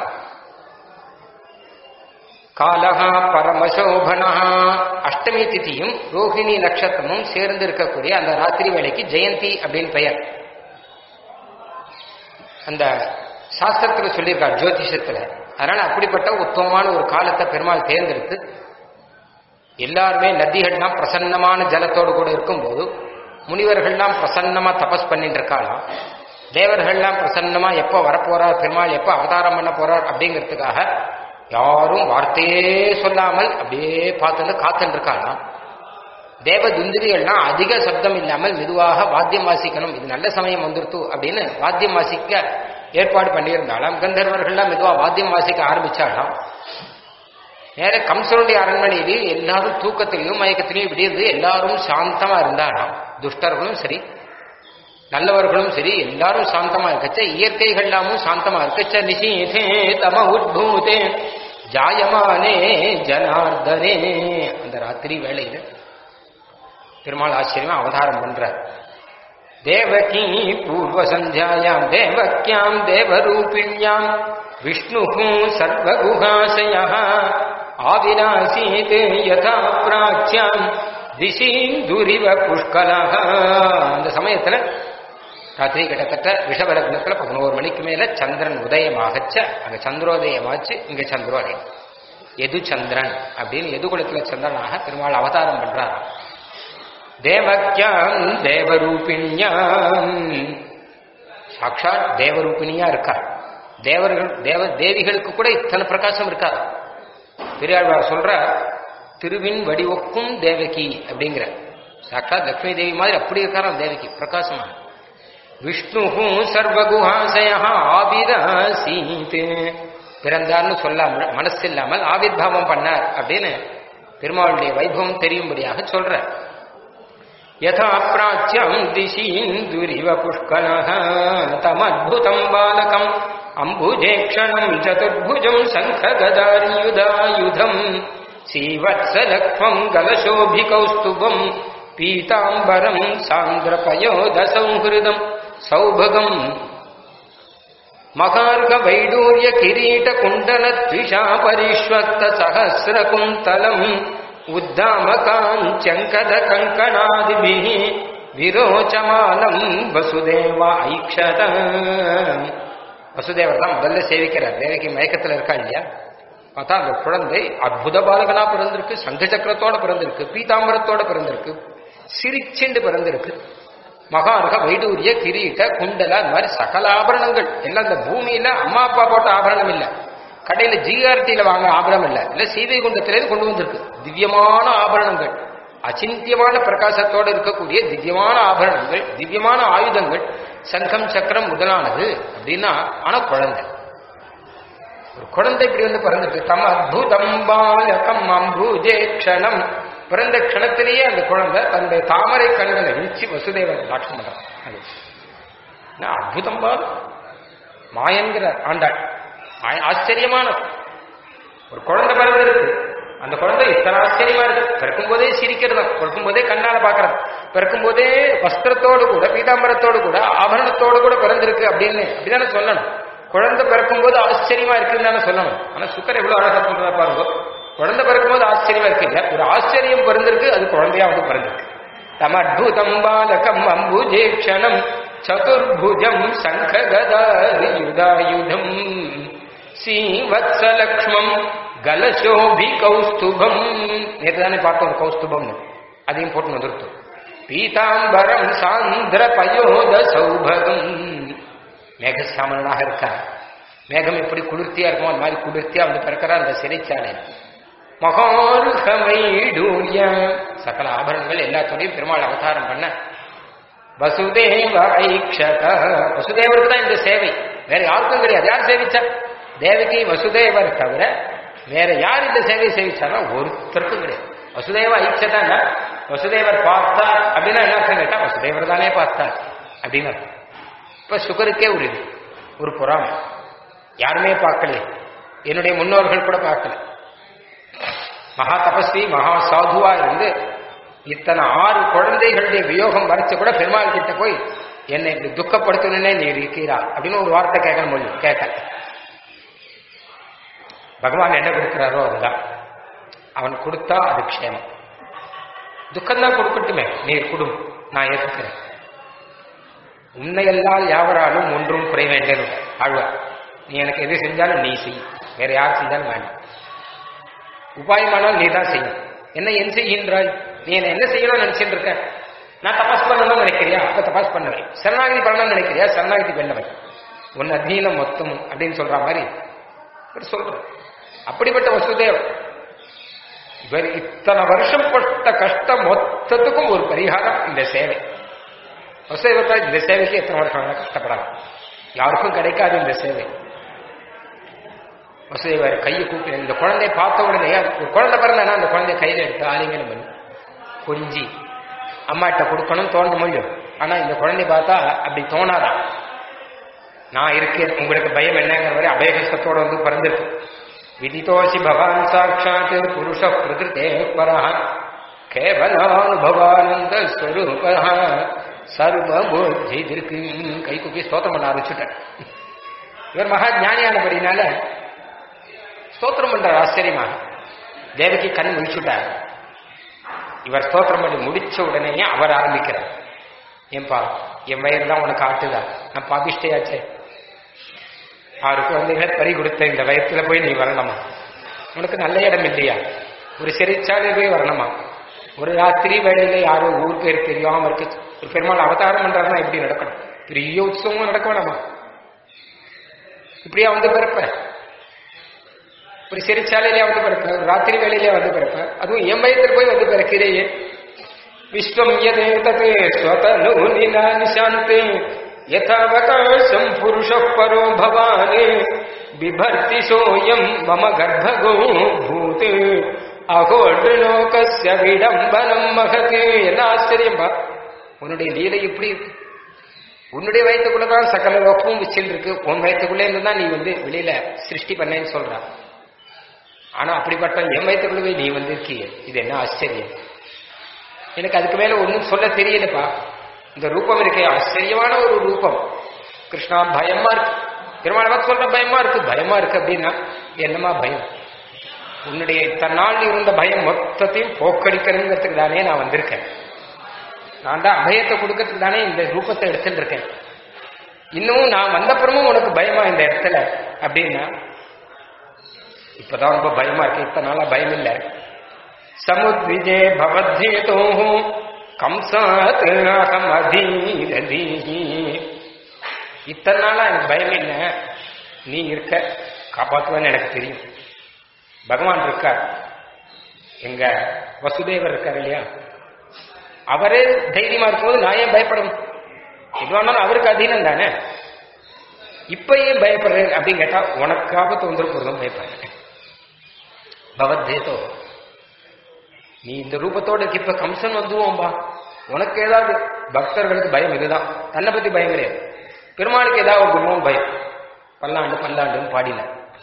காலகா பரமசோபனா அஷ்டமி திதியும் ரோஹிணி நட்சத்திரமும் சேர்ந்து இருக்கக்கூடிய அந்த ராத்திரி வேளைக்கு ஜெயந்தி அப்படின்னு பெயர் அந்த சாஸ்திரத்துல சொல்லியிருக்கார் ஜோதிஷத்துல அதனால அப்படிப்பட்ட உத்தமமான ஒரு காலத்தை பெருமாள் தேர்ந்தெடுத்து எல்லாருமே நதிகள்லாம் பிரசன்னமான ஜலத்தோடு கூட இருக்கும்போது முனிவர்கள்லாம் பிரசன்னமா தபஸ் பண்ணிட்டு இருக்காளாம் தேவர்கள்லாம் பிரசன்னமா எப்போ வரப்போறார் பெருமாள் எப்போ அவதாரம் பண்ண போறார் அப்படிங்கிறதுக்காக யாரும் வார்த்தையே சொல்லாமல் அப்படியே பார்த்துட்டு காத்துட்டு இருக்காளாம் தேவ துந்திரிகள்லாம் அதிக சப்தம் இல்லாமல் மெதுவாக வாத்தியம் வாசிக்கணும் இது நல்ல சமயம் வந்துருத்து அப்படின்னு வாத்தியம் வாசிக்க ஏற்பாடு பண்ணியிருந்தாலும் கந்தர்வர்கள்லாம் மெதுவா வாத்தியம் வாசிக்க ஆரம்பிச்சாலாம் நேர கம்சனுடைய அரண்மனையிலேயே எல்லாரும் தூக்கத்திலையும் மயக்கத்திலையும் இப்படி இருந்து எல்லாரும் சாந்தமா இருந்தாராம் துஷ்டர்களும் சரி நல்லவர்களும் சரி எல்லாரும் சாந்தமா இருக்கச்ச இயற்கைகள்லாமும் சாந்தமா இருக்கச்ச நிஷீதே தம உத்பூதே ஜாயமானே ஜனார்தனே அந்த ராத்திரி வேளையில பெருமாள் ஆச்சரியமா அவதாரம் பண்றார் தேவகி பூர்வ சந்தியாயாம் தேவக்கியாம் தேவரூபிண்யாம் விஷ்ணு சர்வகுஹாசய ஆவிராசீத் யதா பிராச்சியாம் திசீந்துரிவ புஷ்கலா அந்த சமயத்துல ராத்திரி கிட்டத்தட்ட விஷபலக்னத்துல பதினோரு மணிக்கு மேல சந்திரன் உதயமாகச்ச அங்க சந்திரோதயமாச்சு இங்க சந்திரோதயம் எது சந்திரன் அப்படின்னு எது குலத்துல சந்திரனாக பெருமாள் அவதாரம் பண்றாராம் தேவக்கியாம் தேவரூபிணியாம் சாட்சாத் தேவரூபிணியா இருக்கார் தேவர்கள் தேவ தேவிகளுக்கு கூட இத்தனை பிரகாசம் இருக்காது பெரியாழ்வார் சொல்ற திருவின் வடிவொக்கும் தேவகி அப்படிங்கிற சாட்சாத் லட்சுமி தேவி மாதிரி அப்படி இருக்காராம் தேவகி பிரகாசமான விஷ்ணு சர்வகுஹாசய ஆவிராசீத் பிறந்தார்னு சொல்லாமல் மனசு இல்லாமல் ஆவிர்வாவம் பண்ணார் அப்படின்னு பெருமாளுடைய வைபவம் தெரியும்படியாக சொல்ற யதா பிராச்சியம் திசீந்துரிவ புஷ்கலः தமத்புதம் பாலகம் அம்புஜேக்ஷணம் சதுர்புஜம் சங்ககதாரியுதாயுதம் சீவத்சலக்ஷ்மம் கலசோபிகௌஸ்துபம் பீதாம்பரம் சாந்திரபயோதசௌஹிருதம் சௌபகம் மகார்க வைடூரிய கிரீட குண்டல த்விஷா பரிஷ்வக்த சஹசிர குந்தலம் உத்தாமகாஞ்சங்கத கங்கணாதிபிः விரோச்சமானம் வசுதேவ ஐக்ஷத வசுதேவர் தான் முதல்ல சேவிக்கிறார் தேவகி மயக்கத்துல இருக்கா இல்லையா பார்த்தா அந்த குழந்தை அற்புத பாலகனா பிறந்திருக்கு சங்க சக்கரத்தோட பிறந்திருக்கு பீதாம்பரத்தோட பிறந்திருக்கு சிரிச்சுண்டு பிறந்திருக்கு மகாருக வைடூரிய கிரீட்ட குண்டல அந்த மாதிரி சகல ஆபரணங்கள் எல்லாம் இந்த பூமியில அம்மா அப்பா போட்ட ஆபரணம் இல்ல கடையில ஜிஆர்டியில வாங்க ஆபரணம் இல்ல இல்ல சீதை குண்டத்திலேருந்து கொண்டு வந்திருக்கு திவ்யமான ஆபரணங்கள் அச்சிந்தியமான பிரகாசத்தோடு இருக்கக்கூடிய திவ்யமான ஆபரணங்கள் திவ்யமான ஆயுதங்கள் சங்கம் சக்கரம் முதலானது அப்படின்னா ஆனா குழந்தை ஒரு குழந்தை இப்படி வந்து பிறந்துட்டு தம் அத்புதம் பாலகம் அம்பூஜே க்ஷணம் பிறந்த க்ஷணத்திலேயே அந்த குழந்தை தன்னுடைய தாமரை கண்களை வீழ்ச்சி வசுதேவன் தாட்சம் பண்றான் அது என்ன அற்புதம் பால் மாயன்கிற ஆண்டாள் ஆ- ஆச்சரியமான ஒரு குழந்தை பிறந்திருக்கு அந்த குழந்தை இத்தனை ஆச்சரியமா இருக்கு பிறக்கும் போதே சிரிக்கிறது பிறக்கும் போதே கண்ணால பாக்குறது பிறக்கும் போதே வஸ்திரத்தோடு கூட பீதாம்பரத்தோடு கூட ஆபரணத்தோடு கூட பிறந்திருக்கு அப்படின்னு அப்படிதானே சொல்லணும் குழந்தை பிறக்கும் போது ஆச்சரியமா இருக்குன்னு தானே சொல்லணும் ஆனா சுக்கர் எவ்வளவு அழகா சொல்றா பாருங்க குழந்தை பிறக்கும் போது ஆச்சரியமா இருக்கு இல்ல ஒரு ஆச்சரியம் பிறந்திருக்கு அது குழந்தையா வந்து பிறந்திருக்கு தமத்புதம் பாலகம் அம்புஜேக்ஷணம் சதுர்புஜம் சங்ககதாயுதாயுதம் ஸ்ரீவத்சலக்ஷ்மம் கலசோபி கௌஸ்துபம் நேற்று தானே பார்த்தோம் ஒரு கௌஸ்துபம்னு அதையும் போட்டு வந்துருத்தோம் பீதாம்பரம் சாந்திர பயோத சௌபகம் மேகசாமனாக இருக்கார் மேகம் எப்படி குளிர்த்தியா இருக்குமோ அந்த மாதிரி குளிர்த்தியா வந்து பிறக்கிறார் அந்த சிறைச்சாலை மகாருகமைடூரிய சகல ஆபரணங்கள் எல்லாத்தோடையும் பெருமாள் அவதாரம் பண்ண வசுதேவ ஐக்ஷத வசுதேவருக்கு தான் இந்த சேவை வேற யாருக்கும் கிடையாது யார் சேவிச்சா தேவகி வசுதேவர் தவிர வேற யார் இந்த சேவை சேவிச்சாரோ ஒருத்தருக்கும் கிடையாது வசுதேவ ஐக்ஷதா வசுதேவர் பார்த்தார் அப்படின்னா என்ன அர்த்தம் கேட்டா வசுதேவர் தானே பார்த்தார் அப்படின்னு அர்த்தம். இப்ப சுகருக்கே ஒரு இது ஒரு பொறாமை யாருமே பார்க்கல என்னுடைய முன்னோர்கள் கூட பார்க்கல மகா தபஸ்வி மகா சாதுவா இருந்து இத்தனை ஆறு குழந்தைகளுடைய வியோகம் வரைச்சு கூட பெருமாள் கிட்ட போய் என்னை இப்படி துக்கப்படுத்தணுன்னே நீ இருக்கிறா அப்படின்னு ஒரு வார்த்தை கேட்க முடியும் கேட்க பகவான் என்ன கொடுக்கிறாரோ அதுதான் அவன் கொடுத்தா அது க்ஷேமம் துக்கம்தான் கொடுக்கட்டுமே நீர் கொடும் நான் ஏற்றுக்கிறேன் உன்னையெல்லாம் யாவராலும் ஒன்றும் குறை வேண்டேன் ஆழ்வார் நீ எனக்கு எது செஞ்சாலும் நீ செய் வேற யார் செஞ்சாலும் வேண்டாம் உபாயமானால் நீ தான் செய்யும் என்ன என் செய்கின்றாய் நீ என்ன என்ன செய்யணும்னு நினைச்சிட்டு இருக்க நான் தபாஸ் பண்ணணும்னு நினைக்கிறியா அப்ப தபாஸ் பண்ணுவேன் சரணாகதி பண்ணணும்னு நினைக்கிறியா சரணாகதி பண்ணவன் உன் அத்தீனம் மொத்தம் அப்படின்னு சொல்ற மாதிரி இவர் சொல்ற அப்படிப்பட்ட வசுதேவன் இவர் இத்தனை வருஷம் பட்ட கஷ்டம் மொத்தத்துக்கும் ஒரு பரிகாரம் இந்த சேவை வசுதேவர் இந்த சேவைக்கு எத்தனை வருஷம் வேணா கஷ்டப்படலாம் யாருக்கும் கிடைக்காது இந்த சேவை வசுதேவர் கையை கூப்பி இந்த குழந்தைய பார்த்த உடனே ஒரு குழந்தை பிறந்தானா அந்த குழந்தைய கையில எடுத்து ஆலிங்கனம் பண்ணி கொஞ்சி அம்மாட்ட கொடுக்கணும் தோன்ற முடியும் ஆனா இந்த குழந்தைய பார்த்தா அப்படி தோணாதான் நான் இருக்கேன் உங்களுக்கு பயம் என்னங்கிற வரை அபயகஸ்தத்தோட வந்து பிறந்திருக்கு விதிதோசி பவான் சாட்சாத் புருஷ பிரகிருத்தே பரஹ கேவலானுபவானந்த ஸ்வரூப சர்வ புத்தி இருக்கு கை குப்பி ஸ்தோத்திரம் பண்ண ஆரம்பிச்சுட்டேன் இவர் மகா ஞானியானபடினால ஸ்தோத்திரம் பண்றார் ஆச்சரியமாக தேவகி கண் முடிச்சுட்டார் இவர் ஸ்தோத்திரம் பண்ணி முடிச்ச உடனேயே அவர் ஆரம்பிக்கிறார் ஏன்பா என் வயிறு தான் உனக்கு ஆட்டுதா நான் பாபிஷ்டையாச்சே ஆறு குழந்தைகளை பறி கொடுத்த இந்த வயத்துல போய் நீ வரணுமா உனக்கு நல்ல இடம் இல்லையா ஒரு சிறைச்சாலை போய் வரணுமா ஒரு ராத்திரி வேளையில யாரோ ஊர் பேர் தெரியாம இருக்கு ஒரு பெருமாள் அவதாரம் பண்றாருன்னா எப்படி நடக்கணும் பெரிய உற்சவம் நடக்க வேணாமா இப்படியா வந்து பிறப்ப ஒரு சிறைச்சாலையிலே வந்து பிறப்ப ஒரு ராத்திரி வேலையிலே வந்து பிறப்ப அதுவும் என் வயத்தில் போய் வந்து பிறக்கிறேயே விஸ்வம் யதே ததே ஸ்வதனு நிசாந்தே யதாவகாசம் புருஷ பரோ பவானே பிபர்த்தி சோயம் மம கர்ப்பகோ பூத் அகோட்லோகஸ்ய விடம்பனம் மகதே என்ன ஆச்சரியம்பா உன்னுடைய லீலை எப்படி இருக்கு உன்னுடைய வயத்துக்குள்ளதான் சகல லோகமும் வச்சில் இருக்கு உன் வயத்துக்குள்ளே இருந்து தான் நீ வந்து வெளியில சிருஷ்டி பண்ணேன்னு சொல்ற ஆனா அப்படிப்பட்ட என் வயத்துக்குள்ளவே நீ வந்திருக்கிய இது என்ன ஆச்சரியம் எனக்கு அதுக்கு மேல ஒன்றும் சொல்ல தெரியலப்பா இந்த ரூபம் இருக்கே ஆச்சரியமான ஒரு ரூபம் கிருஷ்ணா பயமா இருக்கு பெருமாளவா சொல்ற பயமா இருக்கு பயமா இருக்கு அப்படின்னா என்னமா பயம் உன்னுடைய தன்னால் இருந்த பயம் மொத்தத்தையும் போக்கடிக்கணுங்கிறதுக்கு தானே நான் வந்திருக்கேன் நான் தான் அபயத்தை கொடுக்கறதுக்கு தானே இந்த ரூபத்தை எடுத்துட்டு இருக்கேன் இன்னும் நான் வந்தப்புறமும் உனக்கு பயமா இந்த இடத்துல அப்படின்னா இப்பதான் ரொம்ப பயமா இருக்கு இத்தனை நாளா பயம் இல்லை சமுத்விஜே பவத்யேதோ கம்சாத் அகம் அதீரதீஹி இத்தனை நாளா எனக்கு பயம் இல்லை நீ இருக்க காப்பாற்றுவேன்னு எனக்கு தெரியும் பகவான் இருக்கார் எங்க வசுதேவர் இருக்கார் இல்லையா அவரே தைரியமா இருக்கும்போது நான் ஏன் பயப்படணும் எதுவானாலும் அவருக்கு அதீனம் தானே இப்ப ஏன் பயப்படுறேன் அப்படின்னு கேட்டா உனக்கு ஆபத்து வந்துடும் போதும் பயப்படுறேன் பவத்தேதோ நீ இந்த ரூபத்தோட இருக்க இப்ப கம்சன் வந்துவோம்பா உனக்கு ஏதாவது பக்தர்களுக்கு பயம் இதுதான் தன்னை பத்தி பயம் கிடையாது பெருமாளுக்கு ஏதாவது குணமும் பயம் பல்லாண்டு பல்லாண்டுன்னு பாடின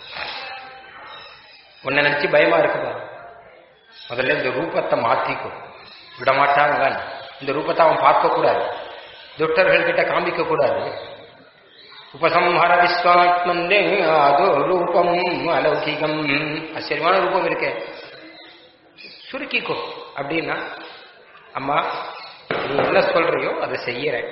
உன்னை நினைச்சு பயமா இருக்குப்பா முதல்ல இந்த ரூபத்தை மாத்திக்கும் விடமாட்டாங்க இந்த ரூபத்தை அவன் பார்க்க கூடாது துஷ்டர்கள் கிட்ட காமிக்க கூடாது உபசம்ஹர விஸ்வாத்மந்தே அதோ ரூபம் அலௌகிகம் ஆச்சரியமான ரூபம் இருக்கே சுருக்கிக்கோ அப்படின்னா அம்மா நீ என்ன சொல்றியோ அதை செய்யறேன்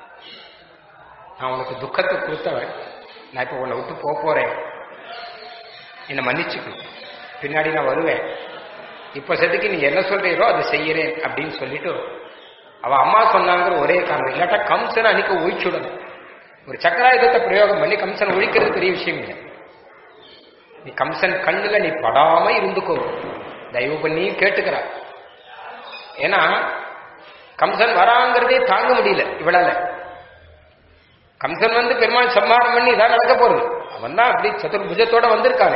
நான் உனக்கு துக்கத்தை கொடுத்தவன் நான் இப்ப உன்னை விட்டு போக போறேன் என்னை மன்னிச்சுக்கு பின்னாடி நான் வருவேன் இப்ப செதுக்கு நீ என்ன சொல்றீரோ அதை செய்யறேன் அப்படின்னு சொல்லிட்டு அவ அம்மா சொன்னாங்கிற ஒரே காரணம் இல்லாட்டா கம்சனை அன்னைக்கு ஒழிச்சுடணும் ஒரு சக்கராயுதத்தை பிரயோகம் பண்ணி கம்சனை ஒழிக்கிறது பெரிய விஷயம் இல்லை நீ கம்சன் கண்ணுல நீ படாம இருந்துக்கோ தயவு பண்ணி கேட்டுக்கிறா ஏன்னா கம்சன் வராங்கிறதே தாங்க முடியல இவளால கம்சன் வந்து பெருமாள் சம்மாரம் பண்ணி இதான் நடக்க போறது அவன் தான் அப்படி சதுர்புஜத்தோட வந்திருக்கானே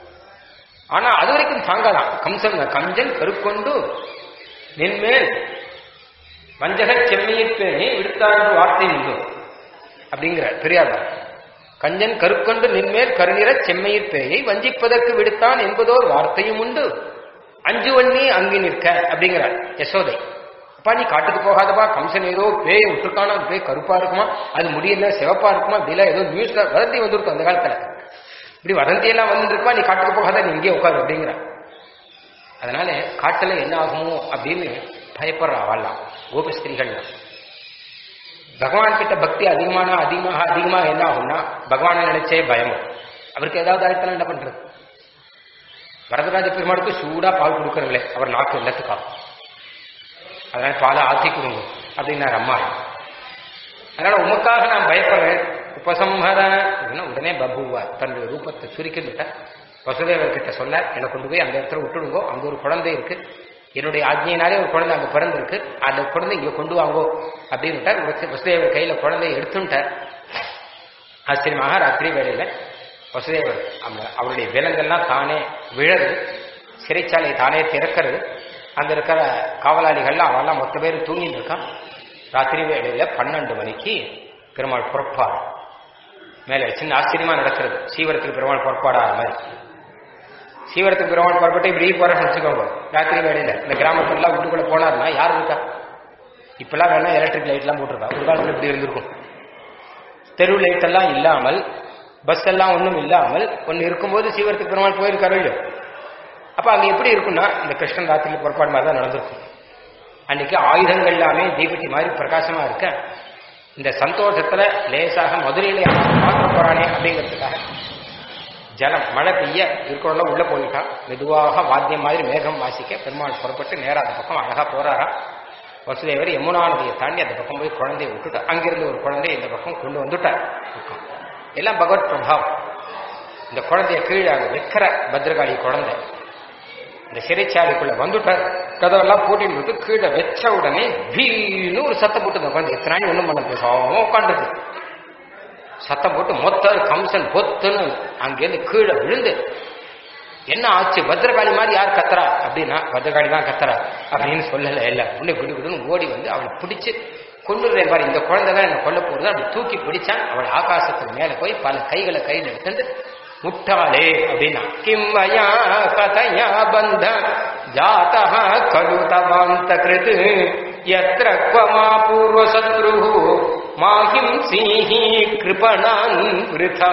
ஆனா அது வரைக்கும் தாங்கலாம் கம்சன் கஞ்சன் கருக்கொண்டு நின்மேல் வஞ்சக செம்மையிற்பேனே விடுத்தாண்டு வார்த்தை உண்டு அப்படிங்கிற பெரியார் கஞ்சன் கருக்கொண்டு நின்மேல் கருநிற செம்மையிற்பேயை வஞ்சிப்பதற்கு விடுத்தான் என்பதோர் வார்த்தையும் உண்டு அஞ்சு வண்ணி அங்கி நிற்க அப்படிங்கிறார் யசோதை அப்பா நீ காட்டுக்கு போகாதப்பா கம்சன் ஏதோ பேய் விட்டுருக்கானா அந்த பேய் கருப்பா இருக்குமா அது முடியல சிவப்பா இருக்குமா இப்படிலாம் ஏதோ நியூஸ்ல வதந்தி வந்திருக்கும் அந்த காலத்துல இப்படி வதந்தி எல்லாம் வந்துருப்பா நீ காட்டுக்கு போகாத நீ இங்கே உட்காரு அப்படிங்கிற அதனால காட்டுல என்ன ஆகுமோ அப்படின்னு பயப்படுறா வாழலாம் கோபி ஸ்திரீகள்லாம் பகவான் கிட்ட பக்தி அதிகமான அதிகமாக அதிகமாக என்ன ஆகும்னா பகவானை நினைச்சே பயம் அவருக்கு ஏதாவது ஆயத்தனம் என்ன பண்றது வரதராஜ பெருமாளுக்கு சூடா பால் கொடுக்கறங்களே அவர் நாக்கு இல்லத்துக்காகும் அதனால பாலை ஆத்தி கொடுங்க அப்படின்னார் அம்மா அதனால உமக்காக நான் பயப்படுறேன் உபசம்ஹர உடனே பபுவா தன்னுடைய ரூபத்தை சுருக்கிட்டு வசுதேவர் கிட்ட சொன்னார் என்னை கொண்டு போய் அந்த இடத்துல விட்டுடுங்கோ அங்க ஒரு குழந்தை இருக்கு என்னுடைய ஆஜ்ஞையினாலே ஒரு குழந்தை அங்க பிறந்திருக்கு அந்த குழந்தை இங்க கொண்டு வாங்கோ அப்படின்னு வசுதேவர் கையில குழந்தைய எடுத்துட்டார் ஆச்சரியமாக ராத்திரி வேளையில வசுதேவர் அவங்க அவருடைய விலங்கெல்லாம் தானே விழது சிறைச்சாலை தானே திறக்கிறது அங்க இருக்கிற காவலாளிகள்லாம் அவெல்லாம் மொத்த பேர் தூங்கிட்டு இருக்கான் ராத்திரி வேளையில பன்னெண்டு மணிக்கு பெருமாள் புறப்பாடு மேல சின்ன ஆச்சரியமா நடக்கிறது சீவரத்துக்கு பெருமாள் புறப்பாடாத மாதிரி சீவரத்துக்கு பெருமாள் புறப்பட்டு இப்படி போறேன்னு வச்சுக்கோங்க ராத்திரி வேலையில இந்த கிராமத்துலாம் வீட்டுக்குள்ள போனாருன்னா யார் இருக்கா இப்பெல்லாம் வேணா எலக்ட்ரிக் லைட் எல்லாம் போட்டிருக்கா ஒரு காலத்துல இப்படி இருந்திருக்கும் தெரு லைட் எல்லாம் இல்லாமல் பஸ் எல்லாம் ஒன்றும் இல்லாமல் ஒன்று இருக்கும்போது சீவரத்துக்கு பெருமாள் போயிருக்காரு இல்லையோ அப்ப அங்க எப்படி இருக்கும்னா இந்த கிருஷ்ணன் ராத்திரியில் புறப்பாடு மாதிரி தான் நடந்திருக்கும் அன்னைக்கு ஆயுதங்கள் எல்லாமே தீபத்தி மாதிரி பிரகாசமா இருக்க இந்த சந்தோஷத்துல லேசாக மதுரையில யாராவது பார்க்க போறானே அப்படிங்கிறதுக்காக ஜலம் மழை பெய்ய இருக்கிறவங்க உள்ள போயிட்டான் மெதுவாக வாத்தியம் மாதிரி மேகம் வாசிக்க பெருமாள் புறப்பட்டு நேரா அந்த பக்கம் அழகா போறாரா வசுதேவர் யமுனா நதியை தாண்டி அந்த பக்கம் போய் குழந்தையை விட்டுட்டார் அங்கிருந்து ஒரு குழந்தையை இந்த பக்கம் கொண்டு வந்துட்டார் பக்கம். எல்லாம் பகவத் பிரபாவம் இந்த குழந்தைய கீழே அங்க வைக்கிற பத்ரகாளி குழந்தை இந்த சிறைச்சாலைக்குள்ள வந்துட்டார் கதவெல்லாம் பூட்டிட்டு விட்டு கீழே வச்ச உடனே வீணு ஒரு சத்தம் போட்டு இந்த குழந்தை எத்தனை நாள் ஒண்ணும் பண்ண பேசாம உட்காந்துருக்கு சத்தம் போட்டு மொத்த கம்சன் பொத்துன்னு அங்கேருந்து கீழே விழுந்து என்ன ஆச்சு பத்ரகாளி மாதிரி யார் கத்துறா அப்படின்னா பத்ரகாளி தான் கத்துறா அப்படின்னு சொல்லல இல்ல உடனே குடி குடுன்னு ஓடி வந்து அவளை பிடிச்சு கொண்டுறேன் பாரு இந்த குழந்தை தான் என்ன கொல்ல போறது அப்படி தூக்கி பிடிச்சான் அவள் ஆகாசத்துக்கு மேல போய் பல கைகளை கையில் எடுத்துட்டு முட்டாளே அப்படின்னா கிம்மயா கதையா பந்த ஜாதா கடு தவாந்த கிருது எத்திர குவமா பூர்வ சத்ரு மாஹிம் சீஹி கிருபணான் விருதா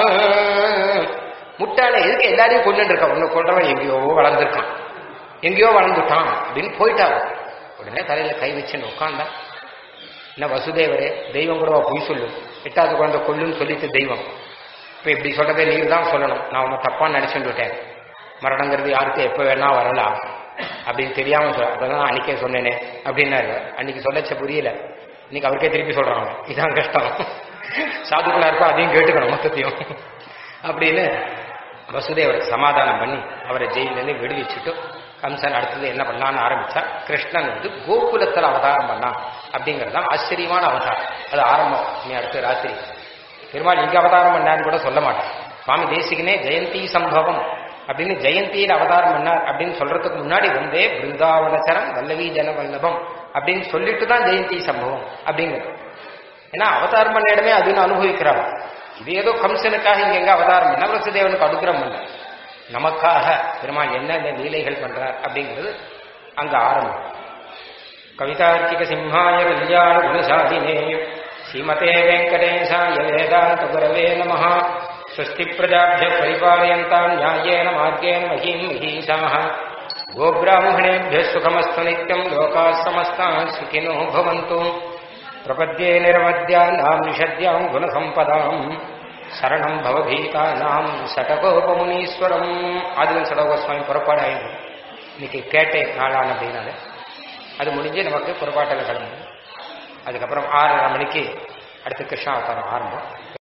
முட்டாளே எதுக்கு எல்லாரையும் கொண்டுட்டு இருக்க உன்னை கொண்டவன் எங்கேயோ வளர்ந்துருக்கான் எங்கேயோ வளர்ந்துட்டான் அப்படின்னு போயிட்டான் உடனே தலையில கை வச்சுன்னு உட்காந்தா என்ன வசுதேவரே தெய்வம் கூட பொய் சொல்லு எட்டாவது குழந்தை கொல்லுன்னு சொல்லிட்டு தெய்வம் இப்ப இப்படி சொல்றதே நீங்க தான் சொல்லணும் நான் உன்னை தப்பான்னு நினைச்சுட்டு விட்டேன் மரணங்கிறது யாருக்கு எப்ப வேணா வரலாம் அப்படின்னு தெரியாம சொல்ல அதான் அன்னைக்கே சொன்னேனே அப்படின்னாரு அன்னைக்கு சொல்லச்ச புரியல இன்னைக்கு அவருக்கே திருப்பி சொல்றாங்க இதான் கஷ்டம் சாதுக்களா இருக்கோ அதையும் கேட்டுக்கணும் மொத்தத்தையும் அப்படின்னு வசுதேவரை சமாதானம் பண்ணி அவரை ஜெயிலிருந்து விடுவிச்சுட்டு கம்சன் அடுத்தது என்ன பண்ணலான்னு ஆரம்பிச்சா கிருஷ்ணன் வந்து கோகுலத்தில் அவதாரம் பண்ணான் அப்படிங்கிறது தான் ஆச்சரியமான அவதாரம் அது ஆரம்பம் நீ அடுத்த ராத்திரி பெருமாள் இங்க அவதாரம் பண்ணான்னு கூட சொல்ல மாட்டான் சுவாமி தேசிகனே ஜெயந்தி சம்பவம் அப்படின்னு ஜெயந்தியில் அவதாரம் பண்ணார் அப்படின்னு சொல்றதுக்கு முன்னாடி வந்தே பிருந்தாவனச்சரம் வல்லவி ஜனவல்லபம் அப்படின்னு சொல்லிட்டு தான் ஜெயந்தி சம்பவம் அப்படிங்கிறது ஏன்னா அவதாரம் பண்ண இடமே அதுன்னு அனுபவிக்கிறான் இது ஏதோ கம்சனுக்காக இங்க எங்க அவதாரம் பண்ண வசுதேவனுக்கு அனுகிரகம் பண்ண நமக்காக பெருமாள் என்னென்ன லீலைகள் பண்றார் அப்படிங்கிறது அங்க ஆரம்பம் கவிதார்க்கிக சிம்ஹாய கல்யாண குணசாலினே ஸ்ரீமதே வெங்கடேசாய வேதாந்த குரவே நம ஸ்வஸ்தி பிரஜாபிய பரிபாலயந்தாம் நியாயேன மார்கேண மகீம் மகீஷாः गोब्राह्मणेभ्यः सुखमस्तु नित्यम् लोकाः समस्ताः सुखिनो भवन्तु प्रपद्ये निरवद्यानाम् निषद्याम् गुणसम्पदाम् சரணம் பவபீதானாம் சடகோபமுனீஸ்வரம் ஆதிவன் சடகோஸ்வாமி புறப்பாடாயிடும் இன்னைக்கு கேட்டை நாளான அப்படின்னால அது முடிஞ்சு நமக்கு புறப்பாட்டில் கிளம்பும் அதுக்கப்புறம் ஆறரை மணிக்கு அடுத்து கிருஷ்ணாவதாரம் ஆரம்பம்